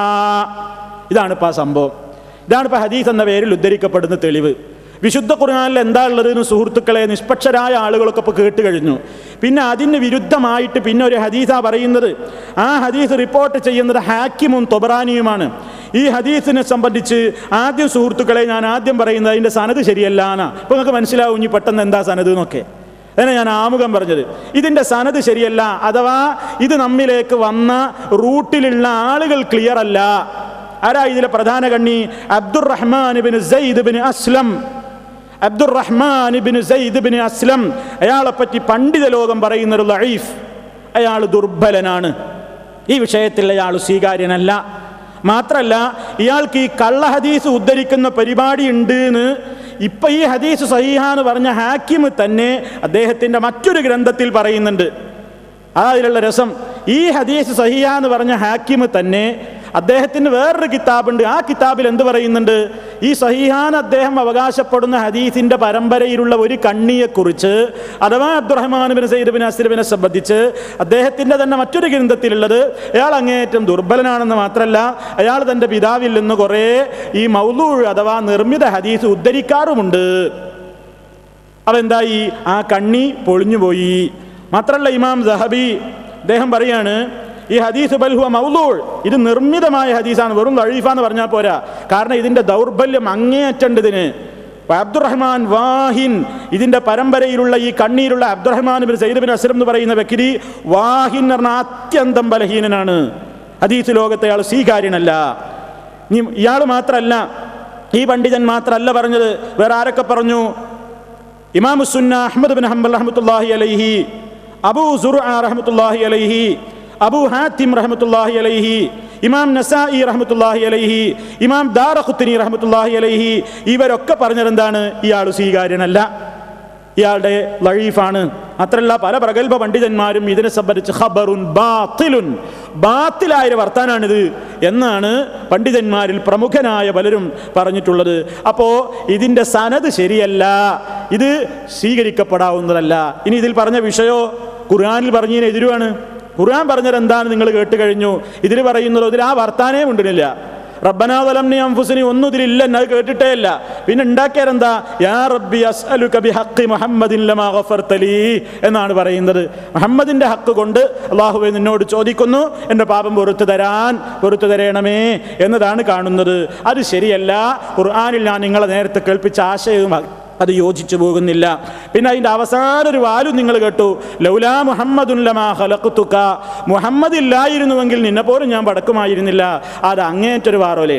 ഇതാണ് ഇപ്പോൾ ആ സംഭവം ഇതാണ് ഇപ്പോൾ ഹദീസ് എന്ന പേരിൽ ഉദ്ധരിക്കപ്പെടുന്ന തെളിവ് വിശുദ്ധ ഖുർആനിൽ എന്താ ഉള്ളത് എന്ന് സുഹൃത്തുക്കളെ നിഷ്പക്ഷരായ ആളുകളൊക്കെ ഇപ്പോൾ കേട്ട് കഴിഞ്ഞു പിന്നെ അതിന് വിരുദ്ധമായിട്ട് പിന്നെ ഒരു ഹദീസ പറയുന്നത് ആ ഹദീസ് റിപ്പോർട്ട് ചെയ്യുന്നത് ഹാക്കിമും തൊബറാനിയുമാണ് ഈ ഹദീസിനെ സംബന്ധിച്ച് ആദ്യം സുഹൃത്തുക്കളെ ഞാൻ ആദ്യം പറയുന്നത് അതിൻ്റെ സനത് ശരിയല്ല എന്നാ ഇപ്പോൾ നിങ്ങൾക്ക് മനസ്സിലാവും ഇനി പെട്ടെന്ന് എന്താ സനത് എന്നൊക്കെ അതിനെ ഞാൻ ആമുഖം പറഞ്ഞത് ഇതിൻ്റെ സനത് ശരിയല്ല അഥവാ ഇത് നമ്മിലേക്ക് വന്ന റൂട്ടിലുള്ള ആളുകൾ ക്ലിയർ അല്ല ആരാ ഇതിലെ പ്രധാന കണ്ണി Abdurrahman bin Zaid bin Aslam Abdurrahman bin Zaid bin Aslam അയാളെ പറ്റി പണ്ഡിത ലോകം പറയുന്ന ഒരു ലൈഫ് അയാൾ ദുർബലനാണ് ഈ വിഷയത്തിൽ അയാൾ സ്വീകാര്യനല്ല മാത്രല്ല ഇയാൾക്ക് ഈ കള്ള ഹദീസ് ഉദ്ധരിക്കുന്ന പരിപാടി ഉണ്ട് എന്ന് ഇപ്പൊ ഈ ഹദീസ് സഹീഹ എന്ന് പറഞ്ഞ ഹാക്കിം തന്നെ അദ്ദേഹത്തിന്റെ മറ്റൊരു ഗ്രന്ഥത്തിൽ പറയുന്നുണ്ട് അതിലുള്ള രസം ഈ ഹദീസ് സഹിയ എന്ന് പറഞ്ഞ ഹാക്കിം തന്നെ അദ്ദേഹത്തിന് വേറൊരു കിതാബുണ്ട് ആ കിതാബിൽ എന്ത് പറയുന്നുണ്ട് ഈ സഹിഹാൻ അദ്ദേഹം അവകാശപ്പെടുന്ന ഹദീസിന്റെ പരമ്പരയിലുള്ള ഒരു കണ്ണിയെക്കുറിച്ച് അഥവാ അബ്ദുറഹ്മാൻ ബിൻ സയ്യിദ് ബിൻ അസ്ലിബിനെ സംബന്ധിച്ച് അദ്ദേഹത്തിന്റെ തന്നെ മറ്റൊരു ഗ്രന്ഥത്തിലുള്ളത് അയാൾ അങ്ങേയറ്റം ദുർബലനാണെന്ന് മാത്രമല്ല അയാൾ തന്റെ പിതാവിൽ നിന്ന് കുറേ ഈ മൗലൂഴ് അഥവാ നിർമ്മിത ഹദീസ് ഉദ്ധരിക്കാറുമുണ്ട് അതെന്തായി ആ കണ്ണി പൊളിഞ്ഞുപോയി മാത്രമല്ല ഇമാം സഹബി അദ്ദേഹം പറയാണ് ഈ ഹദീസ് ബൽഹുവ മൗലൂൾ ഇത് നിർമ്മിതമായ ഹദീസാണ് വെറും ലഴീഫ എന്ന് പറഞ്ഞാൽ പോരാ കാരണം ഇതിന്റെ ദൗർബല്യം അങ്ങേയറ്റണ്ട് ഇതിന് അബ്ദുറഹ്മാൻ വാഹിൻ ഇതിന്റെ പരമ്പരയിലുള്ള ഈ കണ്ണീരുള്ള Abdurrahman bin Sayyid bin Aslam എന്ന് പറയുന്ന വ്യക്തി വാഹിൻ എന്ന് പറഞ്ഞാൽ അത്യന്തം ബലഹീനനാണ് ഹദീസ് ലോകത്തെ അയാൾ സ്വീകാര്യനല്ല ഇനി ഇയാൾ മാത്രമല്ല ഈ പണ്ഡിതൻ മാത്രമല്ല പറഞ്ഞത് വേറെ ആരൊക്കെ പറഞ്ഞു ഇമാമുസുന്ന അഹമ്മദ് ബിൻ ഹംബൽ റഹ്മത്തുല്ലാഹി അലൈഹി അബൂ സുർ റഹ്മത്തുല്ലാഹി അലൈഹി അബൂ ഹാത്തിം റഹ്മത്തുല്ലാഹി അലൈഹി ഇമാം നസായി റഹ്മത്തുല്ലാഹി അലൈഹി ഇമാം ദാറഖുത്തിനി റഹ്മത്തുല്ലാഹി അലൈഹി ഇവരൊക്കെ പറഞ്ഞതെന്താണ് ഇയാൾ സ്വീകാര്യനല്ല ഇയാളുടെ ലഴീഫാണ് മാത്രല്ല പല പ്രഗത്ഭ പണ്ഡിതന്മാരും ഇതിനെ സംബന്ധിച്ച് ഖബറുൻ ബാത്തിലുൻ ബാത്തിലായ വർത്താനാണിത് എന്നാണ് പണ്ഡിതന്മാരിൽ പ്രമുഖനായ പലരും പറഞ്ഞിട്ടുള്ളത് അപ്പോൾ ഇതിൻ്റെ സനത് ശരിയല്ല ഇത് സ്വീകരിക്കപ്പെടാവുന്നതല്ല ഇനി ഇതിൽ പറഞ്ഞ വിഷയോ ഖുർആാനിൽ പറഞ്ഞതിന് എതിരുവാണ് ഖുർആൻ പറഞ്ഞത് എന്താണ് നിങ്ങൾ കേട്ട് കഴിഞ്ഞു ഇതിൽ പറയുന്നത് ഇതിൽ ആ വർത്താനേ ഉണ്ടില്ല റബ്ബനാതലംനി അംഫുസിനി ഒന്നും ഇതിലില്ല അത് കേട്ടിട്ടേ ഇല്ല പിന്നെ ഉണ്ടാക്കിയാരെന്താ യാ റബ്ബി അസ്അലുക ബിഹഖി മുഹമ്മദിൻ ലമാ ഗഫർതലി എന്നാണ് പറയുന്നത് മുഹമ്മദിന്റെ ഹക്ക് കൊണ്ട് അള്ളാഹുവെ നിന്നോട് ചോദിക്കുന്നു എൻ്റെ പാപം പൊറത്തു തരാൻ പൊറത്തു തരയണമേ എന്നതാണ് കാണുന്നത് അത് ശരിയല്ല ഖുർആനിൽ ഞാൻ നിങ്ങളെ നേരത്തെ കേൾപ്പിച്ച ആശയവും അത് യോജിച്ചു പോകുന്നില്ല പിന്നെ അതിൻ്റെ അവസാന ഒരു വാലും നിങ്ങൾ കേട്ടു ലൗലാ മുഹമ്മദുല്ലമാ ഹലക്കുത്തുക്ക മുഹമ്മദ് ഇല്ലായിരുന്നുവെങ്കിൽ നിന്നെ പോലും ഞാൻ പടക്കുമായിരുന്നില്ല അത് അങ്ങേറ്റൊരു വാറോലയാണ്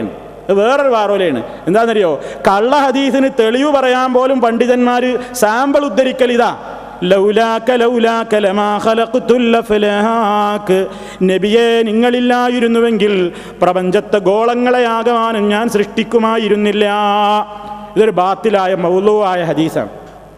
ഇത് വേറൊരു വാറോലയാണ് എന്താണെന്നറിയോ കള്ള ഹദീസിന് തെളിവ് പറയാൻ പോലും പണ്ഡിതന്മാർ സാമ്പിൾ ഉദ്ധരിക്കൽ ഇതാ ലൗലാക ലൗലാക ലമാ ഖലഖ്തുൽ അഫ്ലാക്ക് നബിയെ നിങ്ങളില്ലായിരുന്നുവെങ്കിൽ പ്രപഞ്ചത്തെ ഗോളങ്ങളെ ആകമാനം ഞാൻ സൃഷ്ടിക്കുമായിരുന്നില്ല ഇതൊരു ബാത്തിലായ മൗലുവായ ഹദീസാണ്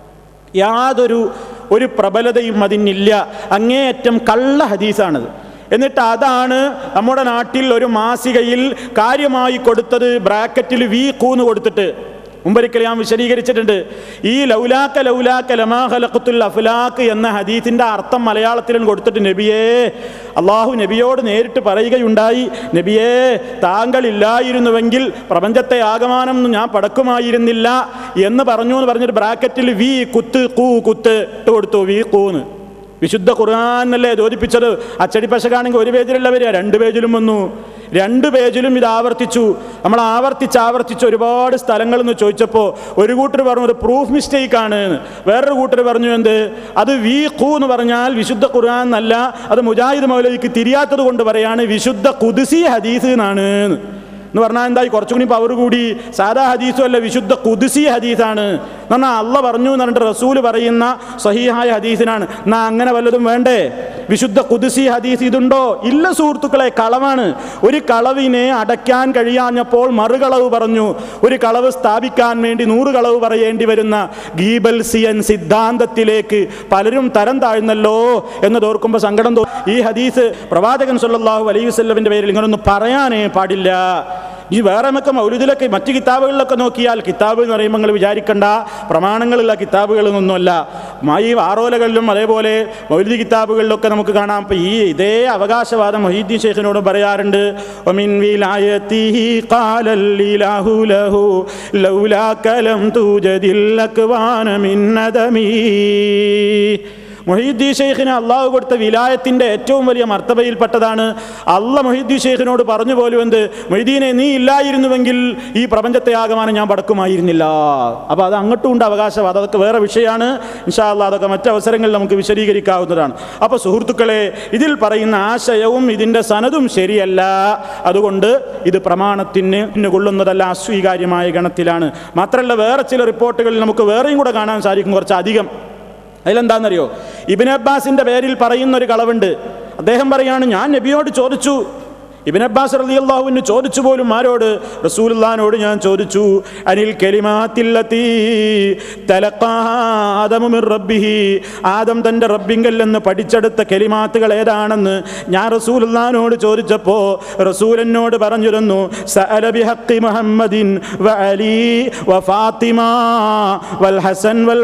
യാതൊരു ഒരു പ്രബലതയും അതിനില്ല അങ്ങേയറ്റം കള്ള ഹദീസാണത് എന്നിട്ട് അതാണ് നമ്മുടെ നാട്ടിൽ ഒരു മാസികയിൽ കാര്യമായി കൊടുത്തത് ബ്രാക്കറ്റിൽ വി കൂന്ന് കൊടുത്തിട്ട് മുമ്പൊരിക്കൽ ഞാൻ വിശദീകരിച്ചിട്ടുണ്ട് ഈ ലൗലാക്ക ലൗലാക്ക ലമാഹലഖത്തുൽ അഫ്ലാക്ക് എന്ന ഹദീസിൻ്റെ അർത്ഥം മലയാളത്തിലും കൊടുത്തിട്ട് നബിയേ അള്ളാഹു നബിയോട് നേരിട്ട് പറയുകയുണ്ടായി നബിയേ താങ്കളില്ലായിരുന്നുവെങ്കിൽ പ്രപഞ്ചത്തെ ആകമാനം ഞാൻ പടക്കുമായിരുന്നില്ല എന്ന് പറഞ്ഞു എന്ന് പറഞ്ഞിട്ട് ബ്രാക്കറ്റിൽ വി കുത്ത് കൂ കുത്ത് ഇട്ട് കൊടുത്തു വി കൂന്ന് വിശുദ്ധ ഖുർആാനല്ലേ യോജിപ്പിച്ചത് അച്ചടി പശകാണെങ്കിൽ ഒരു പേജിലല്ല വരിക രണ്ട് പേജിലും വന്നു രണ്ട് പേജിലും ഇത് ആവർത്തിച്ചു നമ്മൾ ആവർത്തിച്ച് ആവർത്തിച്ച് ഒരുപാട് സ്ഥലങ്ങളിൽ നിന്ന് ചോദിച്ചപ്പോൾ ഒരു കൂട്ടർ പറഞ്ഞു ഒരു പ്രൂഫ് മിസ്റ്റേക്ക് ആണ് എന്ന്. വേറൊരു കൂട്ടർ പറഞ്ഞു എന്ത് അത് വി ഖു എന്ന് പറഞ്ഞാൽ വിശുദ്ധ ഖുർആൻ എന്നല്ല അത് മുജാഹിദ് മൗലവിക്ക് തിരിയാത്തത് കൊണ്ട് പറയാണ് വിശുദ്ധ കുതിസി ഹദീസ് എന്നാണ് എന്ന്. എന്ന് പറഞ്ഞാൽ എന്തായി കുറച്ചും കൂടി പവർ കൂടി സാധാ ഹദീസും അല്ല വിശുദ്ധ കുതിസി ഹദീസാണ് എന്ന് പറഞ്ഞാൽ അള്ള പറഞ്ഞു എന്ന് പറഞ്ഞിട്ട് റസൂല് പറയുന്ന സഹീഹായ ഹദീസിനാണ് എന്നാ അങ്ങനെ വല്ലതും വേണ്ടേ വിശുദ്ധ കുതിസി ഹദീസ് ഇതുണ്ടോ ഇല്ല സുഹൃത്തുക്കളെ കളവാണ് ഒരു കളവിനെ അടയ്ക്കാൻ കഴിയാഞ്ഞപ്പോൾ മറുകളവ് പറഞ്ഞു ഒരു കളവ് സ്ഥാപിക്കാൻ വേണ്ടി നൂറ് കളവ് പറയേണ്ടി വരുന്ന ഗീബൽസിയൻ സിദ്ധാന്തത്തിലേക്ക് പലരും തരം താഴ്ന്നല്ലോ എന്ന് ഓർക്കുമ്പോൾ സങ്കടം തോന്നും ഈ ഹദീസ് പ്രവാചകൻ സല്ലല്ലാഹു അലൈഹി വസല്ലമിന്റെ പേരിൽ ഇങ്ങനൊന്നും പറയാനേ പാടില്ല ഈ വേറെ നമുക്ക് മൗലിദിലൊക്കെ മറ്റ് കിതാബുകളിലൊക്കെ നോക്കിയാൽ കിതാബ് എന്ന് പറയുമ്പോൾ നിങ്ങൾ വിചാരിക്കേണ്ട പ്രമാണങ്ങളുള്ള കിതാബുകളൊന്നുമല്ല ഈ ആറോലകളിലും അതേപോലെ മൗലിദി കിതാബുകളിലൊക്കെ നമുക്ക് കാണാം ഇപ്പം ഈ ഇതേ അവകാശവാദം മൊഹീദ്ദീൻ ഷെയ്ഖിനോട് പറയാറുണ്ട് ഒമിൻ വിലായത്തിഹി ഖാലൽ ഇലാഹു ലഹു ലൗലാക ലം തൂജദിൽ അക്വാന മിൻ നദമീ മൊഹീദ്ദീ ഷെയ്ഖിന് അള്ളാഹു കൊടുത്ത വിലായത്തിൻ്റെ ഏറ്റവും വലിയ മർത്തബയിൽപ്പെട്ടതാണ് അള്ള മൊഹീദ്ദീ ഷെയ്ഖിനോട് പറഞ്ഞു പോലും എന്ത് മൊയ്തീനെ നീ ഇല്ലായിരുന്നുവെങ്കിൽ ഈ പ്രപഞ്ചത്തെ ആകമാനം ഞാൻ പടക്കുമായിരുന്നില്ല അപ്പോൾ അത് അങ്ങോട്ടും ഉണ്ട് അവകാശവാദം അതൊക്കെ വേറെ വിഷയമാണ് ഇൻഷാ അള്ളാഹ് അതൊക്കെ മറ്റ് അവസരങ്ങളിൽ നമുക്ക് വിശദീകരിക്കാവുന്നതാണ് അപ്പോൾ സുഹൃത്തുക്കളെ ഇതിൽ പറയുന്ന ആശയവും ഇതിൻ്റെ സനതും ശരിയല്ല അതുകൊണ്ട് ഇത് പ്രമാണത്തിന് പിന്നെ കൊള്ളുന്നതല്ല അസ്വീകാര്യമായ ഗണത്തിലാണ് മാത്രമല്ല വേറെ ചില റിപ്പോർട്ടുകളിൽ നമുക്ക് വേറെയും കൂടെ കാണാൻ സാധിക്കും കുറച്ച് അധികം അതിലെന്താണെന്നറിയോ ഇബിൻ അബ്ബാസിന്റെ പേരിൽ പറയുന്ന ഒരു കളവുണ്ട് അദ്ദേഹം പറയാണ് ഞാൻ നബിയോട് ചോദിച്ചു ഇബിൻ അബ്ബാസ് റളിയല്ലാഹുവിന് ചോദിച്ചു പോലും ആരോട് റസൂലുള്ളാഹിനോട് ഞാൻ ചോദിച്ചു അനിൽ കലിമാത്തില്ലത്തി തലക്കാദമു മിർ റബ്ബിഹി ആദം തൻ്റെ റബ്ബിങ്കൽ നിന്ന് പഠിച്ചെടുത്ത കലിമാത്തുകൾ ഏതാണെന്ന് ഞാൻ റസൂലുള്ളാഹിനോട് ചോദിച്ചപ്പോൾ റസൂൽ എന്നോട് പറഞ്ഞിരുന്നു സഅല ബിഹഖി മുഹമ്മദിൻ വ അലി വ ഫാത്തിമ വൽ ഹസൻ വൽ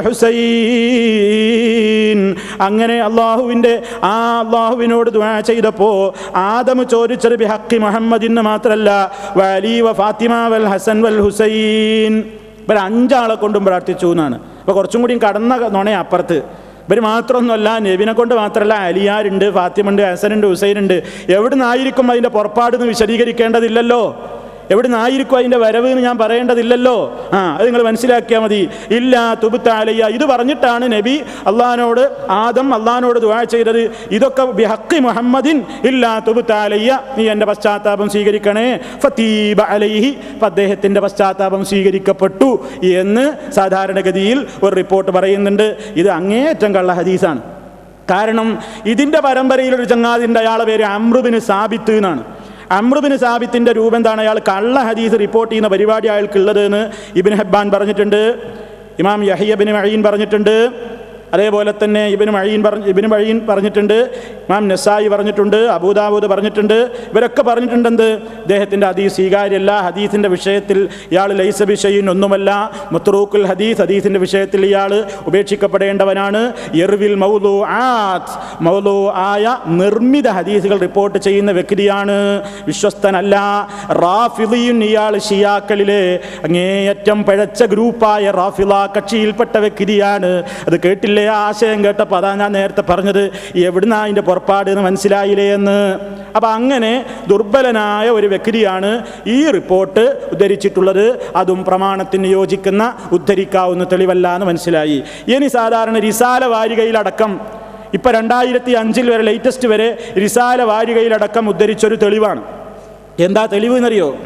ഹുസൈൻ അങ്ങനെ അള്ളാഹുവിൻ്റെ ആ അള്ളാഹുവിനോട് ദുആ ചെയ്തപ്പോൾ ആദം ചോദിച്ചത് ബിഹക്കി മുഹമ്മദിന് മാത്രമല്ല വ അലി വ ഫാത്തിമ വൽ ഹസൻ വൽ ഹുസൈൻ ഇവർ അഞ്ചാളെ കൊണ്ടും പ്രാർത്ഥിച്ചു എന്നാണ് അപ്പോൾ കുറച്ചും കൂടി കടന്ന നുണ അപ്പുറത്ത് ഇവർ മാത്രമൊന്നുമല്ല നബിനെ കൊണ്ട് മാത്രമല്ല അലിയാരുണ്ട് ഫാത്തിമുണ്ട് ഹസനുണ്ട് ഹുസൈനുണ്ട് എവിടുന്നായിരിക്കും അതിൻ്റെ പുറപ്പാടെന്ന് വിശദീകരിക്കേണ്ടതില്ലല്ലോ എവിടുന്നായിരിക്കും അതിൻ്റെ വരവ് എന്ന് ഞാൻ പറയേണ്ടതില്ലല്ലോ ആ അത് നിങ്ങൾ മനസ്സിലാക്കിയാൽ മതി ഇല്ല തുബുത്താലയ്യ ഇത് പറഞ്ഞിട്ടാണ് നബി അള്ളഹാനോട് ആദം അള്ളഹാനോട് ദുആ ചെയ്തത് ഇതൊക്കെ ബിഹക്കി മുഹമ്മദിൻ ഇല്ല തുബുത്താലയ്യ നീ എൻ്റെ പശ്ചാത്താപം സ്വീകരിക്കണേ ഫത്തീബ അലൈഹി അപ്പം അദ്ദേഹത്തിൻ്റെ പശ്ചാത്താപം സ്വീകരിക്കപ്പെട്ടു എന്ന് സാധാരണഗതിയിൽ ഒരു റിപ്പോർട്ട് പറയുന്നുണ്ട് ഇത് അങ്ങേയറ്റം കള്ള ഹദീസാണ് കാരണം ഇതിൻ്റെ പരമ്പരയിൽ ഒരു ചങ്ങാതിൻ്റെ അയാളെ പേര് അമ്രുബിന് സാബിത്ത് എന്നാണ് അമ്രുബിന് സാബിത്തിൻ്റെ രൂപം എന്താണ് അയാൾ കള്ള ഹദീസ് റിപ്പോർട്ട് ചെയ്യുന്ന പരിപാടി അയാൾക്കുള്ളത് എന്ന് ഇബിൻ ഹബ്ബാൻ പറഞ്ഞിട്ടുണ്ട് ഇമാം യഹിയബിന് മഴീൻ പറഞ്ഞിട്ടുണ്ട് അതേപോലെ തന്നെ ഇബിന് മഴീൻ പറഞ്ഞ ഇബിന് മഴീൻ പറഞ്ഞിട്ടുണ്ട് ഇമാം നസായി പറഞ്ഞിട്ടുണ്ട് അബൂദാബൂദ് പറഞ്ഞിട്ടുണ്ട് ഇവരൊക്കെ പറഞ്ഞിട്ടുണ്ട് എന്ത് ഇദ്ദേഹത്തിൻ്റെ ഹദീസ് സ്വീകാര്യമല്ല ഹദീസിൻ്റെ വിഷയത്തിൽ ഇയാൾ ലൈസബി ഷെയ്ൻ ഒന്നുമല്ല മുത്രൂക്കുൽ ഹദീസ് ഹദീസിൻ്റെ വിഷയത്തിൽ ഇയാൾ ഉപേക്ഷിക്കപ്പെടേണ്ടവനാണ് എർവിൽ മൗലു ആത്ത് മൗലു ആയ നിർമ്മിത ഹദീസുകൾ റിപ്പോർട്ട് ചെയ്യുന്ന വ്യക്തിയാണ് വിശ്വസ്തനല്ല റാഫിലിയുൻ ഇയാൾ ഷിയാക്കളിലെ അങ്ങേയറ്റം പഴച്ച ഗ്രൂപ്പായ റാഫില കക്ഷിയിൽപ്പെട്ട വ്യക്തിയാണ് അത് കേട്ടില്ലേ ആ ആശയം കേട്ടപ്പോൾ അതാ ഞാൻ നേരത്തെ പറഞ്ഞത് എവിടുന്നാ അതിൻ്റെ പുറപ്പാട് എന്ന് മനസ്സിലായില്ലേ എന്ന് അപ്പം അങ്ങനെ ദുർബലനായ ഒരു വ്യക്തിയാണ് ഈ റിപ്പോർട്ട് ഉദ്ധരിച്ചിട്ടുള്ളത് അതും പ്രമാണത്തിന് യോജിക്കുന്ന ഉദ്ധരിക്കാവുന്ന തെളിവല്ല എന്ന് മനസ്സിലായി ഇനി സാധാരണ റിസാല വാരികയിലടക്കം ഇപ്പം രണ്ടായിരത്തി അഞ്ചിൽ വരെ ലേറ്റസ്റ്റ് വരെ റിസാല വാരികയിലടക്കം ഉദ്ധരിച്ചൊരു തെളിവാണ് എന്താ തെളിവ് എന്നറിയോ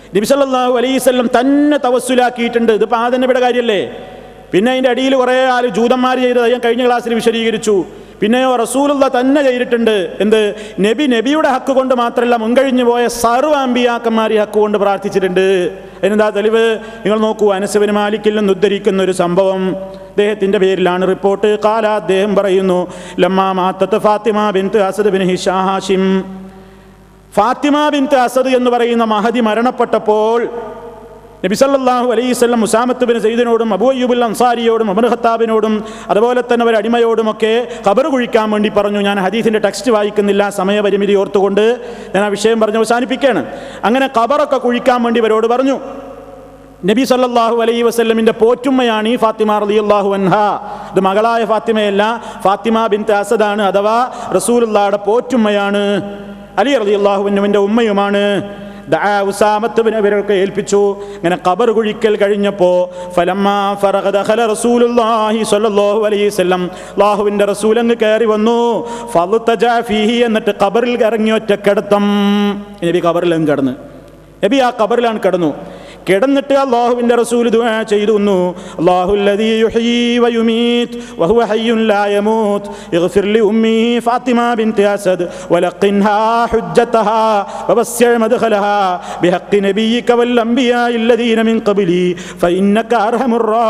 നബിസല്ലാഹു അലൈവല്ലം തന്നെ തവസ്സുലാക്കിയിട്ടുണ്ട് ഇത് പാതനയുടെ കാര്യമല്ലേ പിന്നെ അതിൻ്റെ അടിയിൽ കുറേ ആൾ ജൂതന്മാർ ചെയ്തത് ഞാൻ കഴിഞ്ഞ ക്ലാസ്സിൽ വിശദീകരിച്ചു പിന്നെയോ റസൂലുള്ള തന്നെ ചെയ്തിട്ടുണ്ട് എന്ത് നബി നബിയുടെ ഹക്ക് കൊണ്ട് മാത്രമല്ല മുൻകഴിഞ്ഞു പോയ സർവ്വ അമ്പിയാക്കന്മാർ ഈ ഹക്ക് കൊണ്ട് പ്രാർത്ഥിച്ചിട്ടുണ്ട് അതിനെന്താ തെളിവ് നിങ്ങൾ നോക്കൂ അനസബിന് മാലിക്കിൽ നിന്ന് ഉദ്ധരിക്കുന്ന ഒരു സംഭവം അദ്ദേഹത്തിൻ്റെ പേരിലാണ് റിപ്പോർട്ട് കാല അദ്ദേഹം പറയുന്നു ലമ്മാ മാത്തത്ത് ഫാത്തിമ ബിൻത്ത് അസദ് ബിൻ ഹിഷാഹാഷിം ഫാത്തിമ ബിൻത്ത് അസദ് എന്ന് പറയുന്ന മഹതി മരണപ്പെട്ടപ്പോൾ നബിസല്ലാഹു അലൈവല്ലം മുസാമത്ത് ബിൻ സയ്യിദിനോടും അബൂ അയ്യൂബുൽ അൻസാരിയോടും അബുൽ ഖത്താബിനോടും അതുപോലെ തന്നെ ഒരു അടിമയോടുമൊക്കെ ഖബർ കുഴിക്കാൻ വേണ്ടി പറഞ്ഞു ഞാൻ ഹദീസിൻ്റെ ടെക്സ്റ്റ് വായിക്കുന്നില്ല സമയപരിമിതി ഓർത്തുകൊണ്ട് ഞാൻ ആ വിഷയം പറഞ്ഞ് അവസാനിപ്പിക്കുകയാണ് അങ്ങനെ ഖബറൊക്കെ കുഴിക്കാൻ വേണ്ടി ഇവരോട് പറഞ്ഞു നബി സല്ലല്ലാഹു അലൈഹി വസല്ലമിന്റെ പോറ്റുമ്മയാണ് ഈ ഫാത്തിമ റളിയല്ലാഹു അൻഹ ഇത് മകളായ ഫാത്തിമയല്ല ഫാത്തിമ ബിൻത്ത് അസദാണ് അഥവാ റസൂലുള്ളാഹുടെ പോറ്റുമ്മയാണ് അലി റളിയല്ലാഹുവിൻ്റെ ഉമ്മയുമാണ് ദആ ഉസാമത്ത് ബിൻ അവരൊക്കെ ഏൽപ്പിച്ചു ഇങ്ങനെ ഖബർ കുഴിക്കൽ കഴിഞ്ഞപ്പോൾ ഫലമ്മാ ഫറഗ ദഖല റസൂലുള്ളാഹി സ്വല്ലല്ലാഹു അലൈഹി വസല്ലം അല്ലാഹുവിൻ്റെ റസൂൽ അങ്ങ് കയറി വന്നു ഫളുതജ ഫീഹി എന്നിട്ട് ഖബറിൽ ഇറങ്ങി ഒറ്റക്കിടത്തം നബി ഖബറിൽ അങ്ങ് കിടന്ന് നബി ആ ഖബറിലാണ് കിടന്നു കിടന്നിട്ട് അള്ളാഹുവിൻ്റെ റസൂൽ ദുആ ചെയ്തു അല്ലാഹു الذي يحيي ويميت وهو حي لا يموت اغفر لأمي فاطمة بنت أسد ولقنها حجتها ووسع مدخلها بحق نبيك والأنبياء الذين من قبلي فإنك أرحم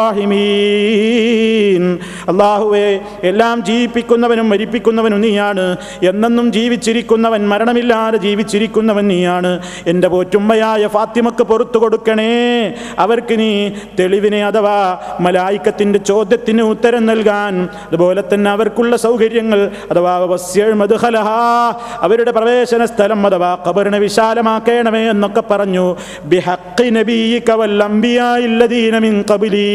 الراحمين അള്ളാഹുവെ എല്ലാം ജീവിപ്പിക്കുന്നവനും മരിപ്പിക്കുന്നവനും നീയാണ് എന്നെന്നും ജീവിച്ചിരിക്കുന്നവൻ മരണമില്ലാതെ ജീവിച്ചിരിക്കുന്നവൻ നീയാണ് എൻ്റെ പോറ്റുമ്മയായ ഫാത്തിമക്ക് പുറത്തു കൊടുക്കണേ അവർക്ക് നീ തെളിവിനെ അഥവാ മലായിക്കത്തിൻ്റെ ചോദ്യത്തിന് ഉത്തരം നൽകാൻ അതുപോലെ തന്നെ അവർക്കുള്ള സൗകര്യങ്ങൾ അഥവാ വസ്യൾ മധുഹലഹ അവരുടെ പ്രവേശന സ്ഥലം അഥവാ ഖബറിനെ വിശാലമാക്കണമേ എന്നൊക്കെ പറഞ്ഞു ബിഹഖി നബിയിക വൽ അംബിയാഇല്ലദീന മിൻ ഖബ്ലി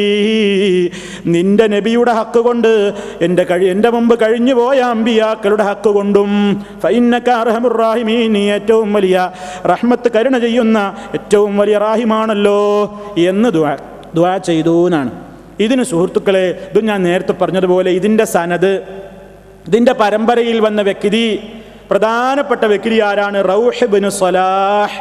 നിന്റെ നബിയുടെ ഹക്ക് കൊണ്ട് എൻ്റെ കഴി എൻ്റെ മുമ്പ് കഴിഞ്ഞു പോയ അമ്പിയാക്കളുടെ ഹക്ക് കൊണ്ടും ഫൈന്നക അർഹമുർ റാഹിമീൻ നീ ഏറ്റവും വലിയ റഹ്മത്ത് കരുണ ചെയ്യുന്ന ഏറ്റവും വലിയ റാഹിമാണല്ലോ എന്ന് ദുആ ദുആ ചെയ്തു എന്നാണ് ഇതിന് സുഹൃത്തുക്കളെ ഇത് ഞാൻ നേരത്തെ പറഞ്ഞതുപോലെ ഇതിൻ്റെ സനത് ഇതിൻ്റെ പരമ്പരയിൽ വന്ന വ്യക്തി പ്രധാനപ്പെട്ട വ്യക്തി ആരാണ് റൗഹബിന് സലാഹ്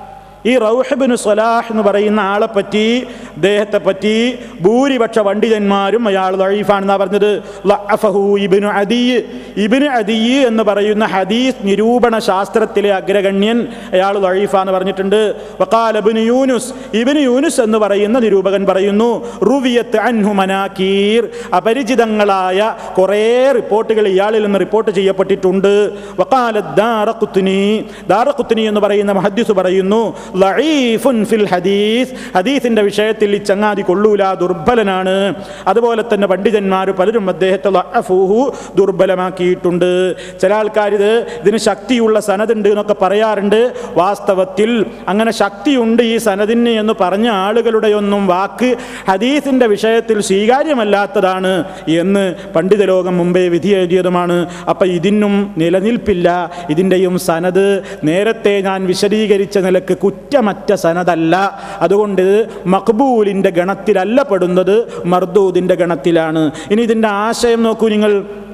ഈ റൗഹബിന് സലാഹ് എന്ന് പറയുന്ന ആളെ പറ്റി അദ്ദേഹത്തെ പറ്റി ഭൂരിപക്ഷ പണ്ഡിതന്മാരും അയാൾ ലൈഫാണെന്നാണ് പറഞ്ഞത് ലഅഫഹു ഇബ്നു അദി ഇബ്നു അദി എന്ന് പറയുന്ന ഹദീസ് നിരൂപണ ശാസ്ത്രത്തിലെ അഗ്രഗണ്യൻ അയാൾ ലൈഫാന്ന് പറഞ്ഞിട്ടുണ്ട് വഖാല ഇബ്നു യൂനുസ് ഇബ്നു യൂനുസ് എന്ന് പറയുന്ന നിരൂപകൻ പറയുന്നു റുവിയത്ത് അൻഹു മനാക്കീർ അപരിചിതങ്ങളായ കുറേ റിപ്പോർട്ടുകൾ ഇയാളിൽ നിന്ന് റിപ്പോർട്ട് ചെയ്യപ്പെട്ടിട്ടുണ്ട് വഖാല ദാറഖുത്നി ദാറഖുത്നി എന്ന് പറയുന്ന മഹദ്ദിസ് പറയുന്നു ലഈഫുൻ ഫിൽ ഹദീസ് ഹദീസിന്റെ വിഷയത്തിൽ ഈ ചങ്ങാതി കൊള്ളൂല ദുർബലനാണ് അതുപോലെ തന്നെ പണ്ഡിതന്മാർ പലരും അദ്ദേഹത്തെ ലഅഫൂഹു ദുർബലമാക്കിയിട്ടുണ്ട് ചില ആൾക്കാർ ഇത് ഇതിന് ശക്തിയുള്ള സനതുണ്ട് എന്നൊക്കെ പറയാറുണ്ട് വാസ്തവത്തിൽ അങ്ങനെ ശക്തിയുണ്ട് ഈ സനദിന് എന്ന് പറഞ്ഞ ആളുകളുടെ ഒന്നും വാക്ക് ഹദീസിന്റെ വിഷയത്തിൽ സ്വീകാര്യമല്ലാത്തതാണ് എന്ന് പണ്ഡിത ലോകം മുമ്പേ വിധി എഴുതിയതുമാണ് അപ്പം ഇതിനും നിലനിൽപ്പില്ല ഇതിൻ്റെയും സനത് നേരത്തെ ഞാൻ വിശദീകരിച്ച നിലക്ക് കുറ്റമറ്റ സനതല്ല അതുകൊണ്ട് മഖബൂലിൻ്റെ ഗണത്തിലല്ല പെടുന്നത് മർദൂദിൻ്റെ ഗണത്തിലാണ് ഇനി ഇതിൻ്റെ ആശയം നോക്കൂ നിങ്ങൾ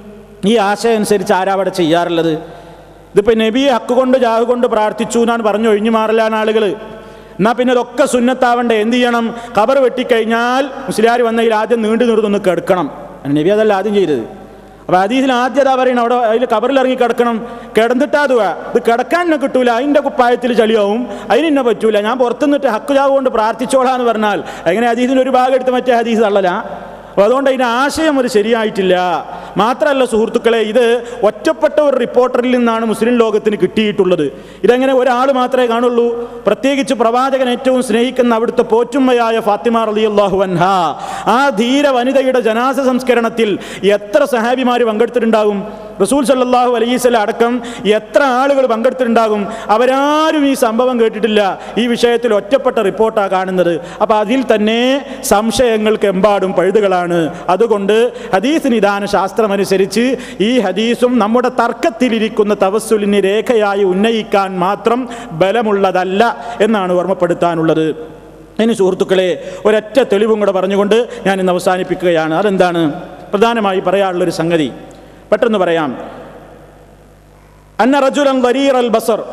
ഈ ആശയം അനുസരിച്ച് ആരാ അവിടെ ചെയ്യാറുള്ളത് ഇതിപ്പോൾ നബി ഹക്ക് കൊണ്ട് ജാഹ് കൊണ്ട് പ്രാർത്ഥിച്ചു എന്നാണ് പറഞ്ഞു ഒഴിഞ്ഞു മാറലാണ് ആളുകൾ എന്നാൽ പിന്നെ ഇതൊക്കെ സുന്നത്താവണ്ടേ എന്ത് ചെയ്യണം ഖബർ വെട്ടിക്കഴിഞ്ഞാൽ മുസ്ലിയാർ വന്നതിൽ ആദ്യം നീണ്ടു നിർത്തുന്നു കിടക്കണം നബി അതല്ല ആദ്യം ചെയ്തത് അപ്പോൾ അതീതിൽ ആദ്യത പറയണം അവിടെ അതിൽ കബറിൽ ഇറങ്ങി കിടക്കണം കിടന്നിട്ടാ അതുവാ ഇത് കിടക്കാൻ എന്നെ കിട്ടൂല അതിൻ്റെ കുപ്പായത്തിൽ ചളിയാവും അതിനെന്നെ പറ്റൂല ഞാൻ പുറത്തുനിന്നിട്ട് ഹക്ക് ജാവ് കൊണ്ട് പ്രാർത്ഥിച്ചോളാന്ന് പറഞ്ഞാൽ എങ്ങനെ അതീതിന് ഒരു ഭാഗം എടുത്ത് മറ്റേ ഹദീസ് തള്ളലാ അപ്പോൾ അതുകൊണ്ട് അതിൻ്റെ ആശയം ഒരു ശരിയായിട്ടില്ല മാത്രമല്ല സുഹൃത്തുക്കളെ ഇത് ഒറ്റപ്പെട്ട ഒരു റിപ്പോർട്ടറിൽ നിന്നാണ് മുസ്ലിം ലോകത്തിന് കിട്ടിയിട്ടുള്ളത് ഇതെങ്ങനെ ഒരാൾ മാത്രമേ കാണുള്ളൂ പ്രത്യേകിച്ച് പ്രവാചകൻ ഏറ്റവും സ്നേഹിക്കുന്ന അവിടുത്തെ പോറ്റുമ്മയായ ഫാത്തിമ റളിയല്ലാഹു അൻഹ ആ ധീര വനിതയുടെ ജനാസ സംസ്കരണത്തിൽ എത്ര സഹാബിമാർ പങ്കെടുത്തിട്ടുണ്ടാകും റസൂൽ സല്ലല്ലാഹു അലൈഹിസ്സല അടക്കം എത്ര ആളുകൾ പങ്കെടുത്തിട്ടുണ്ടാകും അവരാരും ഈ സംഭവം കേട്ടിട്ടില്ല ഈ വിഷയത്തിൽ ഒറ്റപ്പെട്ട റിപ്പോർട്ടാണ് കാണുന്നത് അപ്പോൾ അതിൽ തന്നെ സംശയങ്ങൾക്ക് എമ്പാടും പഴുതുകളാണ് അതുകൊണ്ട് ഹദീസ് നിദാന ശാസ്ത്രമനുസരിച്ച് ഈ ഹദീസും നമ്മുടെ തർക്കത്തിലിരിക്കുന്ന തവസ്സുലിന് രേഖയായി ഉന്നയിക്കാൻ മാത്രം ബലമുള്ളതല്ല എന്നാണ് ഓർമ്മപ്പെടുത്താനുള്ളത് ഇനി സുഹൃത്തുക്കളെ ഒരൊറ്റ തെളിവും കൂടെ പറഞ്ഞുകൊണ്ട് ഞാൻ ഇന്ന് അവസാനിപ്പിക്കുകയാണ് അതെന്താണ് പ്രധാനമായി പറയാനുള്ളൊരു സംഗതി പെട്ടെന്ന് പറയാം അന്ന റജുലൻ വരീർ അൽ ബസർ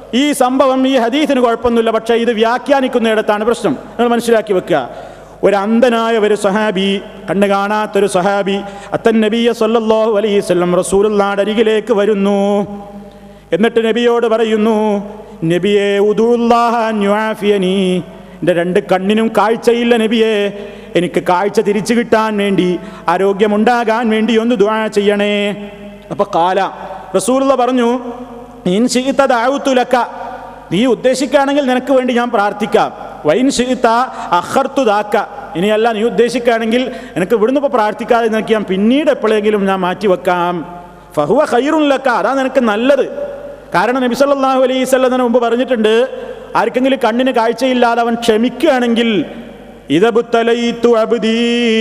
ഈ സംഭവം ഈ ഹദീസിന് കുഴപ്പമൊന്നുമില്ല പക്ഷേ ഇത് വ്യാഖ്യാനിക്കുന്നിടത്താണ് പ്രശ്നം നിങ്ങൾ മനസ്സിലാക്കി വെക്കുക ഒരു അന്ധനായ ഒരു സഹാബി കണ്ണു കാണാത്തൊരു സഹാബി അത്തൻ നബിയ സല്ലല്ലാഹു അലൈഹി വസല്ലം റസൂലുള്ളാഹിയുടെ അരികിലേക്ക് വരുന്നു എന്നിട്ട് നബിയോട് പറയുന്നു നബിയെ ഉദുല്ലാഹി എൻ്റെ രണ്ട് കണ്ണിനും കാഴ്ചയില്ല നബിയെ എനിക്ക് കാഴ്ച തിരിച്ചു കിട്ടാൻ വേണ്ടി ആരോഗ്യമുണ്ടാകാൻ വേണ്ടി ഒന്ന് ദുആ ചെയ്യണേ അപ്പൊ കാല റസൂലുള്ള പറഞ്ഞു "ഇൻ ശിഇത ദഅഉതു ലക." നീ ഉദ്ദേശിക്കുകയാണെങ്കിൽ നിനക്ക് വേണ്ടി ഞാൻ പ്രാർത്ഥിക്കാം വൈൻ ശിഇത അഖർതു ദാക്ക ഇനിയല്ല നീ ഉദ്ദേശിക്കുകയാണെങ്കിൽ എനിക്ക് ഇവിടുന്ന് ഇപ്പോൾ പ്രാർത്ഥിക്കാതെ നിനക്ക് ഞാൻ പിന്നീട് എപ്പോഴെങ്കിലും ഞാൻ മാറ്റി വെക്കാം ഫഹുവ ഖൈറുൻ ലക്ക അതാ നിനക്ക് നല്ലത് കാരണം നബി സല്ലല്ലാഹു അലൈഹി വസല്ലം മുമ്പ് പറഞ്ഞിട്ടുണ്ട് ആർക്കെങ്കിലും കണ്ണിന് കാഴ്ചയില്ലാതെ അവൻ ക്ഷമിക്കുകയാണെങ്കിൽ ഇദബുത്തലൈതു അബ്ദീ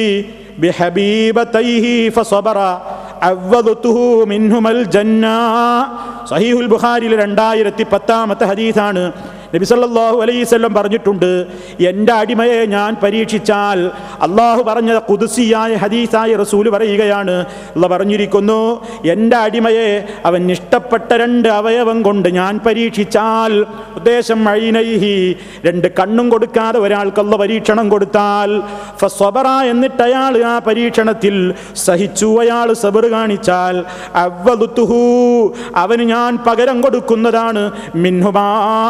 ബിഹബീബതൈഹി ഫസബറ അവ്വദതുഹു മിൻഹുമൽ ജന്ന സഹീഹുൽ ബുഖാരിയിൽ രണ്ടായിരത്തി പത്താമത്തെ ഹദീസാണ് നബി സല്ലല്ലാഹു അലൈഹി വസല്ലം പറഞ്ഞിട്ടുണ്ട് എൻ്റെ അടിമയെ ഞാൻ പരീക്ഷിച്ചാൽ അള്ളാഹു പറഞ്ഞ കുതിസിയായ ഹദീസായ റസൂൽ പറയുകയാണ് അല്ല പറഞ്ഞിരിക്കുന്നു എൻ്റെ അടിമയെ അവൻ ഇഷ്ടപ്പെട്ട രണ്ട് അവയവം കൊണ്ട് ഞാൻ പരീക്ഷിച്ചാൽ ഉദ്ദേശം അഴിനൈഹി രണ്ട് കണ്ണും കൊടുക്കാതെ ഒരാൾക്കുള്ള പരീക്ഷണം കൊടുത്താൽ ഫസ്വബറ എന്നിട്ട് അയാൾ ആ പരീക്ഷണത്തിൽ സഹിച്ചു അയാൾ സബർ കാണിച്ചാൽ അവ്വദുത്തുഹു അവന് ഞാൻ പകരം കൊടുക്കുന്നതാണ് മിൻഹുമാ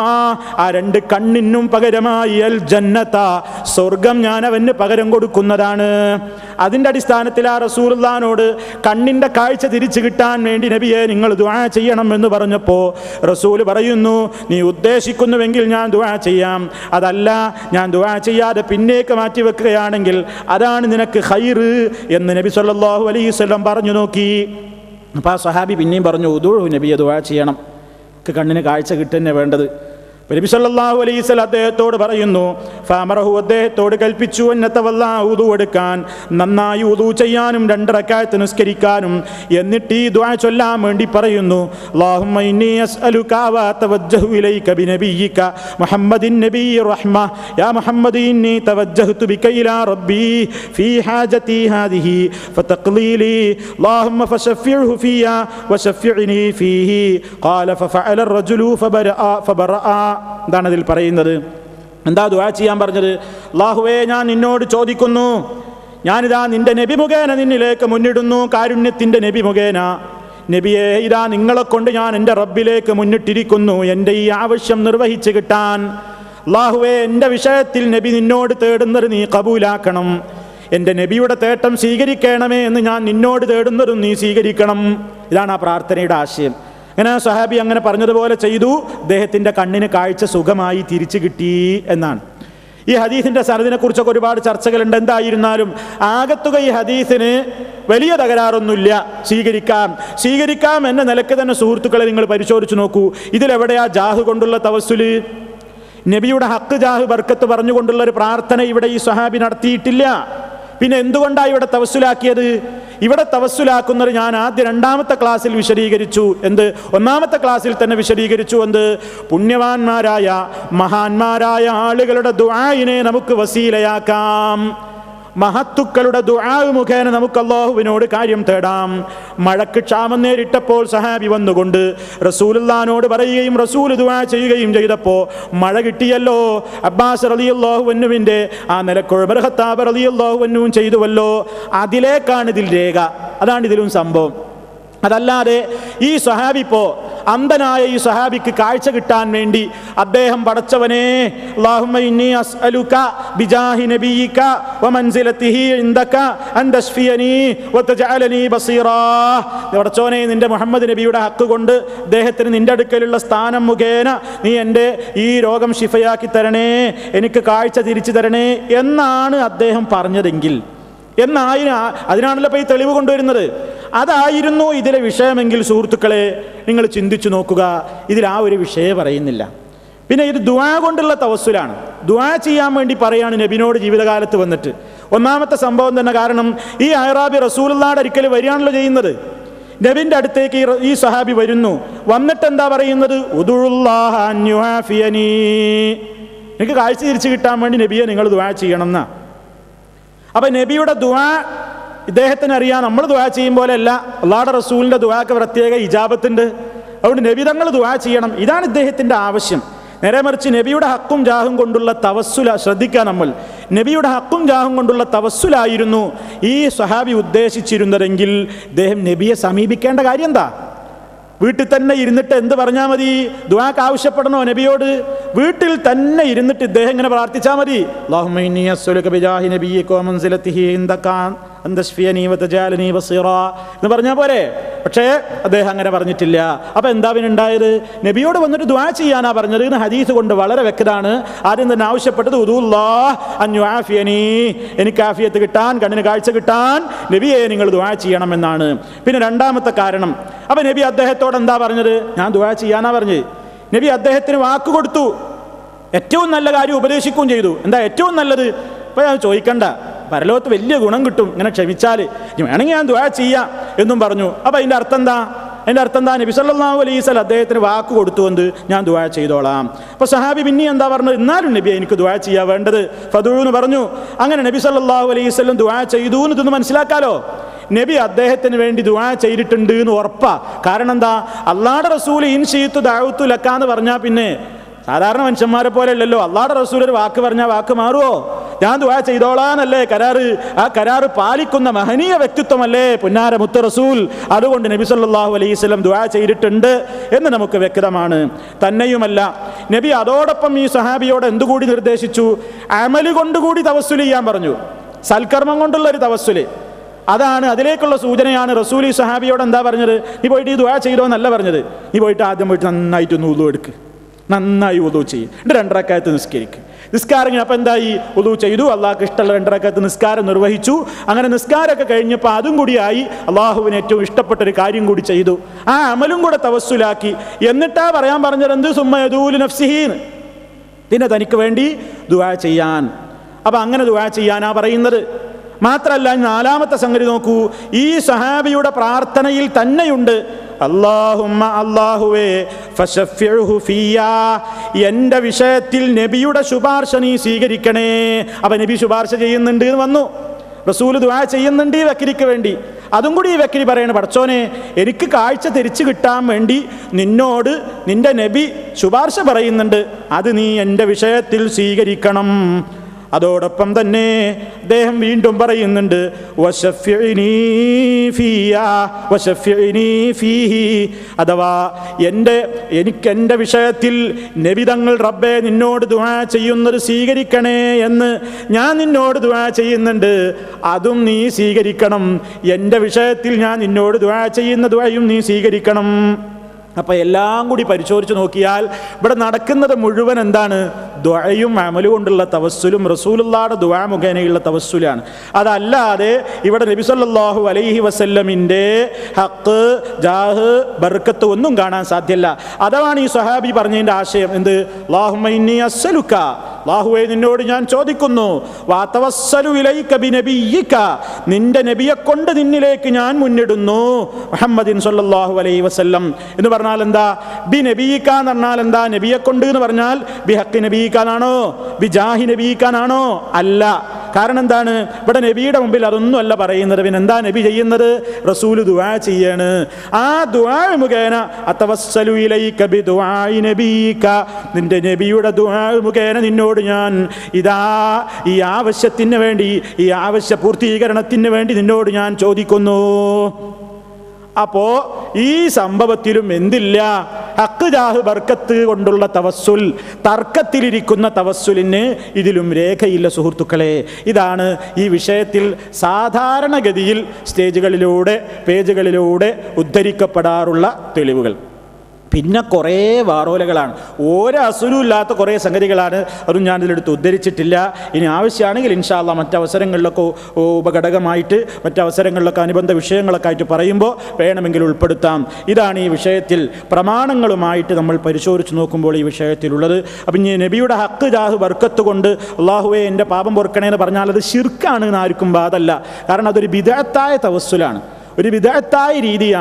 ആ രണ്ട് കണ്ണിനും പകരമായി അൽ ജന്നത്ത സ്വർഗം ഞാൻ അവന് പകരം കൊടുക്കുന്നതാണ് അതിൻ്റെ അടിസ്ഥാനത്തിൽ ആ റസൂർദാനോട് കണ്ണിൻ്റെ കാഴ്ച തിരിച്ചു കിട്ടാൻ വേണ്ടി നബിയെ നിങ്ങൾ ദുആ ചെയ്യണം എന്ന് പറഞ്ഞപ്പോൾ റസൂൽ പറയുന്നു നീ ഉദ്ദേശിക്കുന്നുവെങ്കിൽ ഞാൻ ദുആ ചെയ്യാം അതല്ല ഞാൻ ദുആ ചെയ്യാതെ പിന്നേക്ക് മാറ്റി വെക്കുകയാണെങ്കിൽ അതാണ് നിനക്ക് ഹൈറ് എന്ന് നബി സല്ലല്ലാഹു അലൈഹി വസല്ലം പറഞ്ഞു നോക്കി അപ്പോൾ ആ സഹാബി പിന്നെയും പറഞ്ഞു ഉദു നബിയെ ദുആ ചെയ്യണം എനിക്ക് കണ്ണിന് കാഴ്ച കിട്ടുന്നെ വേണ്ടത് നബി സല്ലല്ലാഹു അലൈഹി വസല്ലം അദ്ദേഹത്തോട് പറയുന്നു ഫാമറഹു അദ്ദേഹത്തോട് കൽപ്പിച്ചു എന്നത്തെ വല്ല ഉദു എടുക്കാൻ നന്നായി ഉദു ചെയ്യാനും രണ്ടറക്കായത്ത് നിസ്കരിക്കാനും എന്നിട്ട് ഈ ദുആ ചൊല്ലാൻ വേണ്ടി പറയുന്നു അല്ലാഹുമ്മ ഇന്നി അസ്അലുക വ തവജ്ജഹു ഇലൈക ബിനബിയിക മുഹമ്മദിൻ നബി റഹ്മ യാ മുഹമ്മദ് ഇന്നി തവജ്ജഹ്തു ബിക ഇലാ റബ്ബി ഫീ ഹാജതി ഹാദിഹി ഫതഖ്ലി ലി اللهم فشفعه فيا وشفعني فيه قال ففعل الرجل فبرأ فبرأ എന്താണ് അതിൽ പറയുന്നത് എന്താ ദുആ ചെയ്യാൻ പറഞ്ഞത് അള്ളാഹുവേ ഞാൻ നിന്നോട് ചോദിക്കുന്നു ഞാനിതാ നിന്റെ നബി മുഖേന നിന്നിലേക്ക് മുന്നിടുന്നു കാരുണ്യത്തിൻ്റെ നബി മുഖേന നബിയെ ഇതാ നിങ്ങളെ കൊണ്ട് ഞാൻ എൻ്റെ റബ്ബിലേക്ക് മുന്നിട്ടിരിക്കുന്നു എൻ്റെ ഈ ആവശ്യം നിർവഹിച്ച് കിട്ടാൻ അള്ളാഹുവേ എൻ്റെ വിഷയത്തിൽ നബി നിന്നോട് തേടുന്നത് നീ കബൂലാക്കണം എൻ്റെ നബിയുടെ തേട്ടം സ്വീകരിക്കണമേ എന്ന് ഞാൻ നിന്നോട് തേടുന്നതും നീ സ്വീകരിക്കണം ഇതാണ് ആ പ്രാർത്ഥനയുടെ ആശയം അങ്ങനെ ആ സഹാബി അങ്ങനെ പറഞ്ഞതുപോലെ ചെയ്തു അദ്ദേഹത്തിൻ്റെ കണ്ണിന് കാഴ്ച സുഖമായി തിരിച്ചു കിട്ടി എന്നാണ് ഈ ഹദീസിൻ്റെ സനദിനെ കുറിച്ചൊക്കെ ഒരുപാട് ചർച്ചകളുണ്ട് എന്തായിരുന്നാലും ആകത്തുക ഈ ഹദീസിന് വലിയ തകരാറൊന്നുമില്ല സ്വീകരിക്കാം സ്വീകരിക്കാം എന്ന നിലക്ക് തന്നെ സുഹൃത്തുക്കളെ നിങ്ങൾ പരിശോധിച്ച് നോക്കൂ ഇതിലെവിടെയാ ജാഹ് കൊണ്ടുള്ള തവസ്സുല് നബിയുടെ ഹക്ക് ജാഹ് ബർക്കത്ത് പറഞ്ഞുകൊണ്ടുള്ള ഒരു പ്രാർത്ഥന ഇവിടെ ഈ സഹാബി നടത്തിയിട്ടില്ല പിന്നെ എന്തുകൊണ്ടാണ് ഇവിടെ തവസ്സുലാക്കിയത് ഇവിടെ തവസ്സുലാക്കുന്നത് ഞാൻ ആദ്യ രണ്ടാമത്തെ ക്ലാസ്സിൽ വിശദീകരിച്ചു എന്ത് ഒന്നാമത്തെ ക്ലാസ്സിൽ തന്നെ വിശദീകരിച്ചു എന്ത് പുണ്യവാന്മാരായ മഹാന്മാരായ ആളുകളുടെ ദുആയിനെ നമുക്ക് വസീലയാക്കാം മഹത്തുക്കളുടെ ദുആവ് മുഖേന നമുക്ക് അള്ളാഹുവിനോട് കാര്യം തേടാം മഴക്ക് ക്ഷാമം നേരിട്ടപ്പോൾ സഹാബി വന്നുകൊണ്ട് റസൂലുള്ളാനോട് പറയുകയും റസൂൽ ദുആ ചെയ്യുകയും ചെയ്തപ്പോൾ മഴ കിട്ടിയല്ലോ അബ്ബാസ് റളിയല്ലാഹുവിൻ്റെ ആ നിലക്കുഴ ഖത്താബ് റളിയല്ലാഹുവിനും ചെയ്തുവല്ലോ അതിലേക്കാണ് ഇതിൽ രേഖ അതാണ് ഇതിലും സംഭവം അതല്ലാതെ ഈ സഹാബി ഇപ്പോ അന്ധനായ ഈ സഹാബിക്ക് കാഴ്ച കിട്ടാൻ വേണ്ടി അദ്ദേഹം പടച്ചവനെ അല്ലാഹുമ്മ ഇന്നി അസ്അലുക ബിജാഹി നബിയിക വമൻസിലതിഹി ഇൻദക അൻ തശ്ഫിയനി വതജഅലനി ബസീറാ പടച്ചോനെ നിന്റെ മുഹമ്മദ് നബിയുടെ ഹക്ക് കൊണ്ട് അദ്ദേഹത്തിന് നിന്റെ അടുക്കലുള്ള സ്ഥാനം മുഖേന നീ എൻ്റെ ഈ രോഗം ശിഫയാക്കി തരണേ എനിക്ക് കാഴ്ച തിരിച്ചു തരണേ എന്നാണ് അദ്ദേഹം പറഞ്ഞതെങ്കിൽ എന്നായി അതിനാണല്ലോ ഇപ്പോൾ ഈ തെളിവ് കൊണ്ടുവരുന്നത് അതായിരുന്നു ഇതിലെ വിഷയമെങ്കിൽ സുഹൃത്തുക്കളെ നിങ്ങൾ ചിന്തിച്ചു നോക്കുക ഇതിൽ ആ ഒരു വിഷയം പറയുന്നില്ല പിന്നെ ഇത് ദുആ കൊണ്ടുള്ള തവസ്സുലാണ് ദുആ ചെയ്യാൻ വേണ്ടി പറയാണ് നബിനോട് ജീവിതകാലത്ത് വന്നിട്ട് ഒന്നാമത്തെ സംഭവം തന്നെ കാരണം ഈ അയറാബി റസൂലുള്ളാടെ ഒരിക്കൽ വരികയാണല്ലോ ചെയ്യുന്നത് നബിന്റെ അടുത്തേക്ക് ഈ റ- ഈ സഹാബി വരുന്നു വന്നിട്ട് എന്താ പറയുന്നത് ഉദുഴുല്ലാഹ അൻ യുആഫിയനീ. എനിക്ക് കാഴ്ച തിരിച്ചു കിട്ടാൻ വേണ്ടി നബിയെ നിങ്ങൾ ദുആ ചെയ്യണം എന്നാ അപ്പൊ നബിയുടെ ദുആ ഇദ്ദേഹത്തിന് അറിയാം നമ്മൾ ദുആ ചെയ്യും പോലെയല്ല അള്ളാഹുടെ റസൂലിന്റെ ദുആക്ക് പ്രത്യേക ഇജാബത്തുണ്ട് അതുകൊണ്ട് നബിതങ്ങൾ ദുആ ചെയ്യണം ഇതാണ് ഇദ്ദേഹത്തിൻ്റെ ആവശ്യം നേരെ മറിച്ച് നബിയുടെ ഹക്കും ജാഹും കൊണ്ടുള്ള തവസ്സുല ശ്രദ്ധിക്കുക നമ്മൾ നബിയുടെ ഹക്കും ജാഹും കൊണ്ടുള്ള തവസ്സുലായിരുന്നു ഈ സ്വഹാബി ഉദ്ദേശിച്ചിരുന്നതെങ്കിൽ ഇദ്ദേഹം നബിയെ സമീപിക്കേണ്ട കാര്യം എന്താ വീട്ടിൽ തന്നെ ഇരുന്നിട്ട് എന്ത് പറഞ്ഞാൽ മതി ദുആക്ക് ആവശ്യപ്പെടണോ നബിയോട് വീട്ടിൽ തന്നെ ഇരുന്നിട്ട് ഇദ്ദേഹം ഇങ്ങനെ പ്രാർത്ഥിച്ചാൽ മതി അല്ലാഹുമ്മ ഇന്നി അസ്അലുക ബിജാഹി നബിയിക വമൻസിലതിഹി ഇൻദക അൻ തശ്ഫിയനി വതജാലനി ബസീറാ എന്ന് പറഞ്ഞാൽ പോരെ പക്ഷേ അദ്ദേഹം അങ്ങനെ പറഞ്ഞിട്ടില്ല അപ്പോൾ എന്താ പിന്നെ ഉണ്ടായത് നബിയോട് വന്നിട്ട് ദുആ ചെയ്യാനാ പറഞ്ഞത് എന്ന് ഹദീസ് കൊണ്ട് വളരെ വ്യക്തമാണ് ആദ്യം തന്നെ ആവശ്യപ്പെട്ടത് ഉദുല്ലാഹ് അൻ യുആഫിയനി എനിക്ക് ആഫിയത്ത് കിട്ടാൻ കണ്ണിന് കാഴ്ച കിട്ടാൻ നബിയെ നിങ്ങൾ ദുആ ചെയ്യണമെന്നാണ് പിന്നെ രണ്ടാമത്തെ കാരണം അപ്പൊ നബി അദ്ദേഹത്തോട് എന്താ പറഞ്ഞത് ഞാൻ ദുആ ചെയ്യാനാ പറഞ്ഞത് നബി അദ്ദേഹത്തിന് വാക്ക് കൊടുത്തു ഏറ്റവും നല്ല കാര്യം ഉപദേശിക്കുകയും ചെയ്തു എന്താ ഏറ്റവും നല്ലത് ഇപ്പൊ ഞാൻ ചോദിക്കണ്ട പരലോകത്ത് വലിയ ഗുണം കിട്ടും ഇങ്ങനെ ക്ഷമിച്ചാൽ ഇനി വേണമെങ്കിൽ ഞാൻ ദുആ ചെയ്യാം എന്നും പറഞ്ഞു അപ്പൊ അതിന്റെ അർത്ഥം എന്താ അതിന്റെ അർത്ഥം എന്താ നബി സല്ലല്ലാഹു അലൈഹി വസല്ലം അദ്ദേഹത്തിന് വാക്ക് കൊടുത്തുകൊണ്ട് ഞാൻ ദുആ ചെയ്തോളാം അപ്പൊ സഹാബി പിന്നെ എന്താ പറഞ്ഞത് എന്നാലും നബി എനിക്ക് ദുആ ചെയ്യാ വേണ്ടത് ഫദു എന്ന് പറഞ്ഞു അങ്ങനെ നബി സല്ലല്ലാഹു അലൈഹി വസല്ലം ദുആ ചെയ്തു എന്ന് ഇതൊന്ന് മനസ്സിലാക്കാലോ നബി അദ്ദേഹത്തിന് വേണ്ടി ദുആ ചെയ്തിട്ടുണ്ട് എന്ന് ഉറപ്പാ കാരണം എന്താ അള്ളാടെ റസൂൽ ഇൻ ഷീത്തു ദാവത്തു ലക്കാന്ന് പറഞ്ഞാൽ പിന്നെ സാധാരണ മനുഷ്യന്മാരെ പോലെ അല്ലല്ലോ അള്ളാടെ റസൂൽ ഒരു വാക്ക് പറഞ്ഞാൽ വാക്ക് മാറുമോ ഞാൻ ദുആ ചെയ്തോളാനല്ലേ കരാറ് ആ കരാറ് പാലിക്കുന്ന മഹനീയ വ്യക്തിത്വമല്ലേ പുന്നാര മുത്ത റസൂൽ അതുകൊണ്ട് നബി സല്ലല്ലാഹു അലൈഹി വസല്ലം ദുആ ചെയ്തിട്ടുണ്ട് എന്ന് നമുക്ക് വ്യക്തമാണ് തന്നെയുമല്ല നബി അതോടൊപ്പം ഈ സഹാബിയോട് എന്തുകൂടി നിർദ്ദേശിച്ചു അമല് കൊണ്ടുകൂടി തവസ്സുൽ ചെയ്യാൻ പറഞ്ഞു സൽക്കർമ്മം കൊണ്ടുള്ള ഒരു തവസ്സുല് അതാണ് അതിലേക്കുള്ള സൂചനയാണ് റസൂൽ ഈ സഹാബിയോട് എന്താ പറഞ്ഞത് നീ പോയിട്ട് ഈ ദുആ ചെയ്തോ എന്നല്ല പറഞ്ഞത് നീ പോയിട്ട് ആദ്യം പോയിട്ട് നന്നായിട്ട് ഒന്ന് ഉതു എടുക്ക് നന്നായി ഉതു ചെയ്യും എന്നിട്ട് രണ്ടരക്കാലത്ത് നിസ്കരിക്കുക നിസ്കാരം കഴിഞ്ഞ് അപ്പം എന്തായി ഉതു ചെയ്തു അള്ളാഹ്ക്ക് ഇഷ്ടമുള്ള രണ്ടരക്കാലത്ത് നിസ്കാരം നിർവഹിച്ചു അങ്ങനെ നിസ്കാരമൊക്കെ കഴിഞ്ഞപ്പോൾ അതും കൂടിയായി അള്ളാഹുവിന് ഏറ്റവും ഇഷ്ടപ്പെട്ട ഒരു കാര്യം കൂടി ചെയ്തു ആ അമലും കൂടെ തവസ്സുലാക്കി എന്നിട്ടാ പറയാൻ പറഞ്ഞത് എന്ത് സുമ്മയൂല് നഫ്സിഹീന്ന് പിന്നെ തനിക്ക് വേണ്ടി ദുആ ചെയ്യാൻ അപ്പം അങ്ങനെ ദുആ ചെയ്യാനാ പറയുന്നത് മാത്രല്ല നാലാമത്തെ സംഗതി നോക്കൂ ഈ സഹാബിയുടെ പ്രാർത്ഥനയിൽ തന്നെയുണ്ട് അള്ളാഹുമ്മ അള്ളാഹുവേ ഫശഫ്യഉഹു ഫിയ്യാ എൻ്റെ വിഷയത്തിൽ നബിയുടെ ശുപാർശ നീ സ്വീകരിക്കണേ അപ്പം നബി ശുപാർശ ചെയ്യുന്നുണ്ട് എന്ന് വന്നു റസൂൽ ദുആ ചെയ്യുന്നുണ്ട് ഈ വക്കിരിക്ക് വേണ്ടി അതും കൂടി ഈ വക്കിരി പറയണ പടച്ചോനെ എനിക്ക് കാഴ്ച തിരിച്ചു കിട്ടാൻ വേണ്ടി നിന്നോട് നിന്റെ നബി ശുപാർശ പറയുന്നുണ്ട് അത് നീ എൻ്റെ വിഷയത്തിൽ സ്വീകരിക്കണം അതോടൊപ്പം തന്നെ അദ്ദേഹം വീണ്ടും പറയുന്നുണ്ട് വശഫ്യഇനീ ഫിയ്യാ, വശഫ്യഇനീ ഫീഹി. അഥവാ എൻ്റെ എനിക്ക് എൻ്റെ വിഷയത്തിൽ നബിതങ്ങൾ റബ്ബെ നിന്നോട് ദുആ ചെയ്യുന്നത് സ്വീകരിക്കണേ എന്ന് ഞാൻ നിന്നോട് ദുആ ചെയ്യുന്നുണ്ട് അതും നീ സ്വീകരിക്കണം എൻ്റെ വിഷയത്തിൽ ഞാൻ നിന്നോട് ദുആ ചെയ്യുന്ന ദുആയും നീ സ്വീകരിക്കണം അപ്പം എല്ലാം കൂടി പരിശോധിച്ച് നോക്കിയാൽ ഇവിടെ നടക്കുന്നത് മുഴുവൻ എന്താണ് ദ്വയും അമലും കൊണ്ടുള്ള തവസ്സുലും റസൂലുള്ളാടെ ദ്വാ മുഖേനയുള്ള തവസ്സുലാണ് അതല്ലാതെ ഇവിടെ നബി സല്ലല്ലാഹു അലൈഹി വസല്ലമിൻ്റെ ഹക്ക് ജാഹ് ബർക്കത്ത് ഒന്നും കാണാൻ സാധ്യമല്ല അതാണ് ഈ സഹാബി പറഞ്ഞതിൻ്റെ ആശയം എന്ത് ലാഹുമ്മ ഇന്നി അസ്സലുക്ക ലാഹുവെ നിന്നോട് ഞാൻ ചോദിക്കുന്നു വാതവസ്സലു ഇലൈക ബിനബിയിക നിന്റെ നബിയെ കൊണ്ട് നിന്നിലേക്ക് ഞാൻ മുന്നിടുന്നു മുഹമ്മദിൻ സല്ലല്ലാഹു അലൈഹി വസല്ലം എന്ന് പറഞ്ഞാൽ എന്താ ബി നബീക്ക എന്ന് പറഞ്ഞാൽ എന്താ നബിയെ കൊണ്ട് എന്ന് പറഞ്ഞാൽ ബി ഹക്ക് നബീക്കാനാണോ ബി ജാഹി നബീക്കാനാണോ അല്ല കാരണം എന്താണ് ഇവിടെ നബിയുടെ മുമ്പിൽ അതൊന്നും അല്ല പറയുന്നത് പിന്നെ എന്താ നബി ചെയ്യുന്നത് റസൂല് ദുആ ചെയ്യാണ് ആ ദുആ മുഖേന അത്തവസ്സലു ഇലൈക ബി ദുആഇ നബീക നിന്റെ നബിയുടെ ദുആ മുഖേന നിന്നോട് ഞാൻ ഇതാ ഈ ആവശ്യത്തിന് വേണ്ടി ഈ ആവശ്യ പൂർത്തീകരണത്തിന് വേണ്ടി നിന്നോട് ഞാൻ ചോദിക്കുന്നു അപ്പോ ഈ സംഭവത്തിലും എന്തില്ല ഹക്ക് ജാഹ് ബർക്കത്ത് കൊണ്ടുള്ള തവസ്സുൽ തർക്കത്തിലിരിക്കുന്ന തവസ്സുലിന് ഇതിലും രേഖയില്ല സുഹൃത്തുക്കളെ ഇതാണ് ഈ വിഷയത്തിൽ സാധാരണഗതിയിൽ സ്റ്റേജുകളിലൂടെ പേജുകളിലൂടെ ഉദ്ധരിക്കപ്പെടാറുള്ള തെളിവുകൾ പിന്നെ കുറേ വാറോലകളാണ് ഓരോ അസുലും ഇല്ലാത്ത കുറേ സംഗതികളാണ് അതും ഞാൻ ഇതിലെടുത്ത് ഉദ്ധരിച്ചിട്ടില്ല ഇനി ആവശ്യമാണെങ്കിൽ ഇൻഷാല്ല മറ്റവസരങ്ങളിലൊക്കെ ഉ- ഉപഘടകമായിട്ട് മറ്റവസരങ്ങളിലൊക്കെ അനുബന്ധ വിഷയങ്ങളൊക്കെ ആയിട്ട് പറയുമ്പോൾ വേണമെങ്കിൽ ഉൾപ്പെടുത്താം ഇതാണ് ഈ വിഷയത്തിൽ പ്രമാണങ്ങളുമായിട്ട് നമ്മൾ പരിശോധിച്ച് നോക്കുമ്പോൾ ഈ വിഷയത്തിലുള്ളത് അപ്പം ഇനി നബിയുടെ ഹക്ക് ജാഹ് ബർക്കത്ത് കൊണ്ട് അള്ളാഹുവെ എൻ്റെ പാപം പൊറുക്കണേ എന്ന് പറഞ്ഞാൽ അത് ഷിർക്കാണ് എന്ന് ആർക്കും ബാധല്ല കാരണം അതൊരു വിദഗ്ധായ തവസ്സുലാണ് ഒരു വിദഗ്ധായ രീതിയാണ്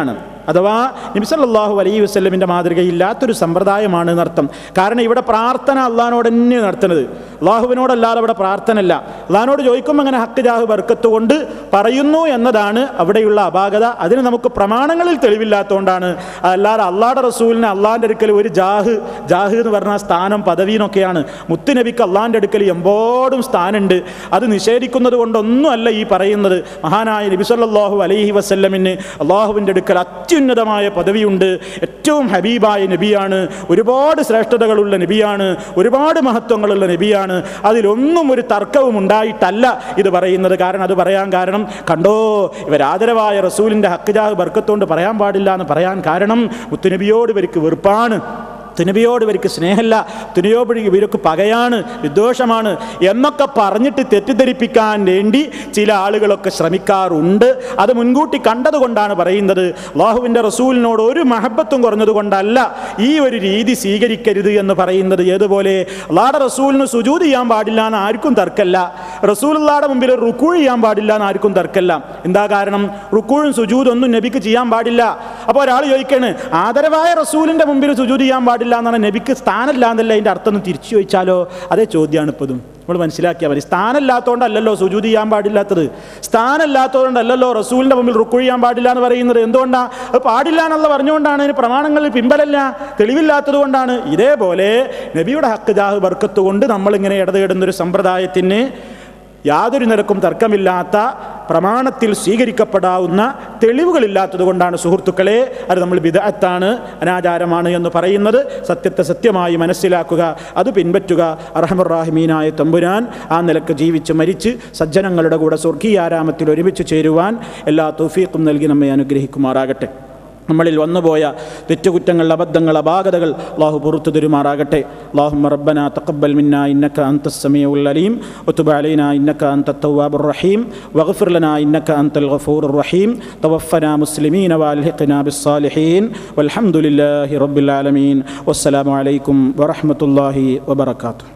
അഥവാ നബിസല്ലാഹു അലൈഹി വസ്ലമിൻ്റെ മാതൃകയില്ലാത്തൊരു സമ്പ്രദായമാണ് എന്നർത്ഥം കാരണം ഇവിടെ പ്രാർത്ഥന അള്ളഹാനോട് തന്നെ നടത്തുന്നത് അള്ളാഹുവിനോടല്ലാതെ അവിടെ പ്രാർത്ഥന അല്ല അള്ളഹാനോട് ചോദിക്കുമ്പോൾ അങ്ങനെ ഹക്ക് ജാഹ് ബർക്കത്ത് കൊണ്ട് പറയുന്നു എന്നതാണ് അവിടെയുള്ള അപാകത അതിന് നമുക്ക് പ്രമാണങ്ങളിൽ തെളിവില്ലാത്തതുകൊണ്ടാണ് അല്ലാതെ അള്ളാഹുടെ റസൂലിന് അള്ളാഹിൻ്റെ അടുക്കൽ ഒരു ജാഹ് ജാഹ് എന്ന് പറഞ്ഞ സ്ഥാനം പദവീനൊക്കെയാണ് മുത്തുനബിക്ക് അള്ളാഹിൻ്റെ അടുക്കൽ എമ്പോടും സ്ഥാനമുണ്ട് അത് നിഷേധിക്കുന്നത് കൊണ്ടൊന്നുമല്ല ഈ പറയുന്നത് മഹാനായ നബി സല്ലല്ലാഹു അലൈഹി വസല്ലമിന് അള്ളാഹുവിൻ്റെ അടുക്കൽ അത്യുന്നതമായ പദവിയുണ്ട് ഏറ്റവും ഹബീബായ നബിയാണ് ഒരുപാട് ശ്രേഷ്ഠതകളുള്ള നബിയാണ് ഒരുപാട് മഹത്വങ്ങളുള്ള നബിയാണ് അതിലൊന്നും ഒരു തർക്കവും ഉണ്ടായിട്ടല്ല ഇത് പറയുന്നത് കാരണം അത് പറയാൻ കാരണം കണ്ടോ ഇവരാദരവായ റസൂലിൻ്റെ ഹക്കുജാഹ് ബർക്കത്തോണ്ട് പറയാൻ പാടില്ല എന്ന് പറയാൻ കാരണം മുത്തുനബിയോട് ഇവർക്ക് വെറുപ്പാണ് തുനബിയോട് ഇവർക്ക് സ്നേഹമല്ല തുനയോട് ഇവർക്ക് പകയാണ് വിദ്വേഷമാണ് എന്നൊക്കെ പറഞ്ഞിട്ട് തെറ്റിദ്ധരിപ്പിക്കാൻ വേണ്ടി ചില ആളുകളൊക്കെ ശ്രമിക്കാറുണ്ട് അത് മുൻകൂട്ടി കണ്ടതുകൊണ്ടാണ് പറയുന്നത് അള്ളാഹുവിൻ്റെ റസൂലിനോട് ഒരു മഹബത്തും കുറഞ്ഞതുകൊണ്ടല്ല ഈ ഒരു രീതി സ്വീകരിക്കരുത് എന്ന് പറയുന്നത് ഏതുപോലെ അള്ളാഹുടെ റസൂലിന് സുജൂത് ചെയ്യാൻ പാടില്ല എന്ന് ആർക്കും തർക്കമല്ല റസൂലുള്ളാടെ മുമ്പിൽ റുക്കൂ ചെയ്യാൻ പാടില്ല എന്ന് ആർക്കും തർക്കമല്ല എന്താ കാരണം റുക്കൂഴും സുജൂതൊന്നും നബിക്ക് ചെയ്യാൻ പാടില്ല അപ്പോൾ ഒരാൾ ചോദിക്കാണ് ആദരവായ റസൂലിൻ്റെ മുമ്പിൽ സുജൂത് ചെയ്യാൻ പാടില്ല എന്നാണ് നബിക്ക് സ്ഥാനമില്ല എന്നല്ല അതിൻ്റെ അർത്ഥം ഒന്ന് തിരിച്ചു ചോദിച്ചാലോ അതേ ചോദ്യമാണ് ഇപ്പതും നമ്മൾ മനസ്സിലാക്കിയാൽ മതി സ്ഥാനമില്ലാത്തതുകൊണ്ടല്ലല്ലോ സുജൂത് ചെയ്യാൻ പാടില്ലാത്തത് സ്ഥാനമില്ലാത്തതുകൊണ്ടല്ലല്ലോ റസൂലിൻ്റെ മുമ്പിൽ റുക്കു ചെയ്യാൻ പാടില്ല എന്ന് പറയുന്നത് എന്തുകൊണ്ടാണ് അത് പാടില്ല എന്നുള്ള പറഞ്ഞുകൊണ്ടാണ് അതിന് പ്രമാണങ്ങളിൽ പിമ്പലല്ല തെളിവില്ലാത്തത് കൊണ്ടാണ് ഇതേപോലെ നബിയുടെ ഹക്ക് ജാഹ് ബർക്കത്ത് കൊണ്ട് നമ്മളിങ്ങനെ ഇടതേടുന്നൊരു സമ്പ്രദായത്തിന് യാതൊരു നിരക്കും തർക്കമില്ലാത്ത പ്രമാണത്തിൽ സ്വീകരിക്കപ്പെടാവുന്ന തെളിവുകളില്ലാത്തത് കൊണ്ടാണ് സുഹൃത്തുക്കളെ അത് നമ്മൾ വിദഗ്ധാണ് അനാചാരമാണ് എന്ന് പറയുന്നത് സത്യത്തെ സത്യമായി മനസ്സിലാക്കുക അത് പിൻപറ്റുക അർഹമുറാഹിമീനായ തമ്പുരാൻ ആ നിലക്ക് ജീവിച്ച് മരിച്ച് സജ്ജനങ്ങളുടെ കൂടെ സ്വർഗീയാരാമത്തിൽ ഒരുമിച്ച് ചേരുവാൻ എല്ലാ തൗഫീഖും നൽകി നമ്മെ അനുഗ്രഹിക്കുമാറാകട്ടെ നമ്മളിൽ വന്നുപോയ തെറ്റുകുറ്റങ്ങൾ അബദ്ധങ്ങൾ അപാകതകൾ അള്ളാഹു പുറത്തു തരുമാറാകട്ടെ അള്ളാഹു റബ്ബന തഖബ്ബൽ മിന്ന ഇന്നക അൻത സമീഉൽ അലീം വതുബ് അലൈന ഇന്നക അൻത തവ്വാബുർ റഹീം വഗ്ഫിർ ലനാ ഇന്നക അൻതൽ ഗഫൂറുർ റഹീം തവഫന മുസ്ലിമീന വഅൽഹിഖ്നാ ബിസ്സാലിഹീൻ വൽഹംദുലില്ലാഹി റബ്ബിൽ ആലമീൻ വസ്സലാമു അലൈക്കും വറഹ്മത്തുള്ളാഹി വബറകാതുഹു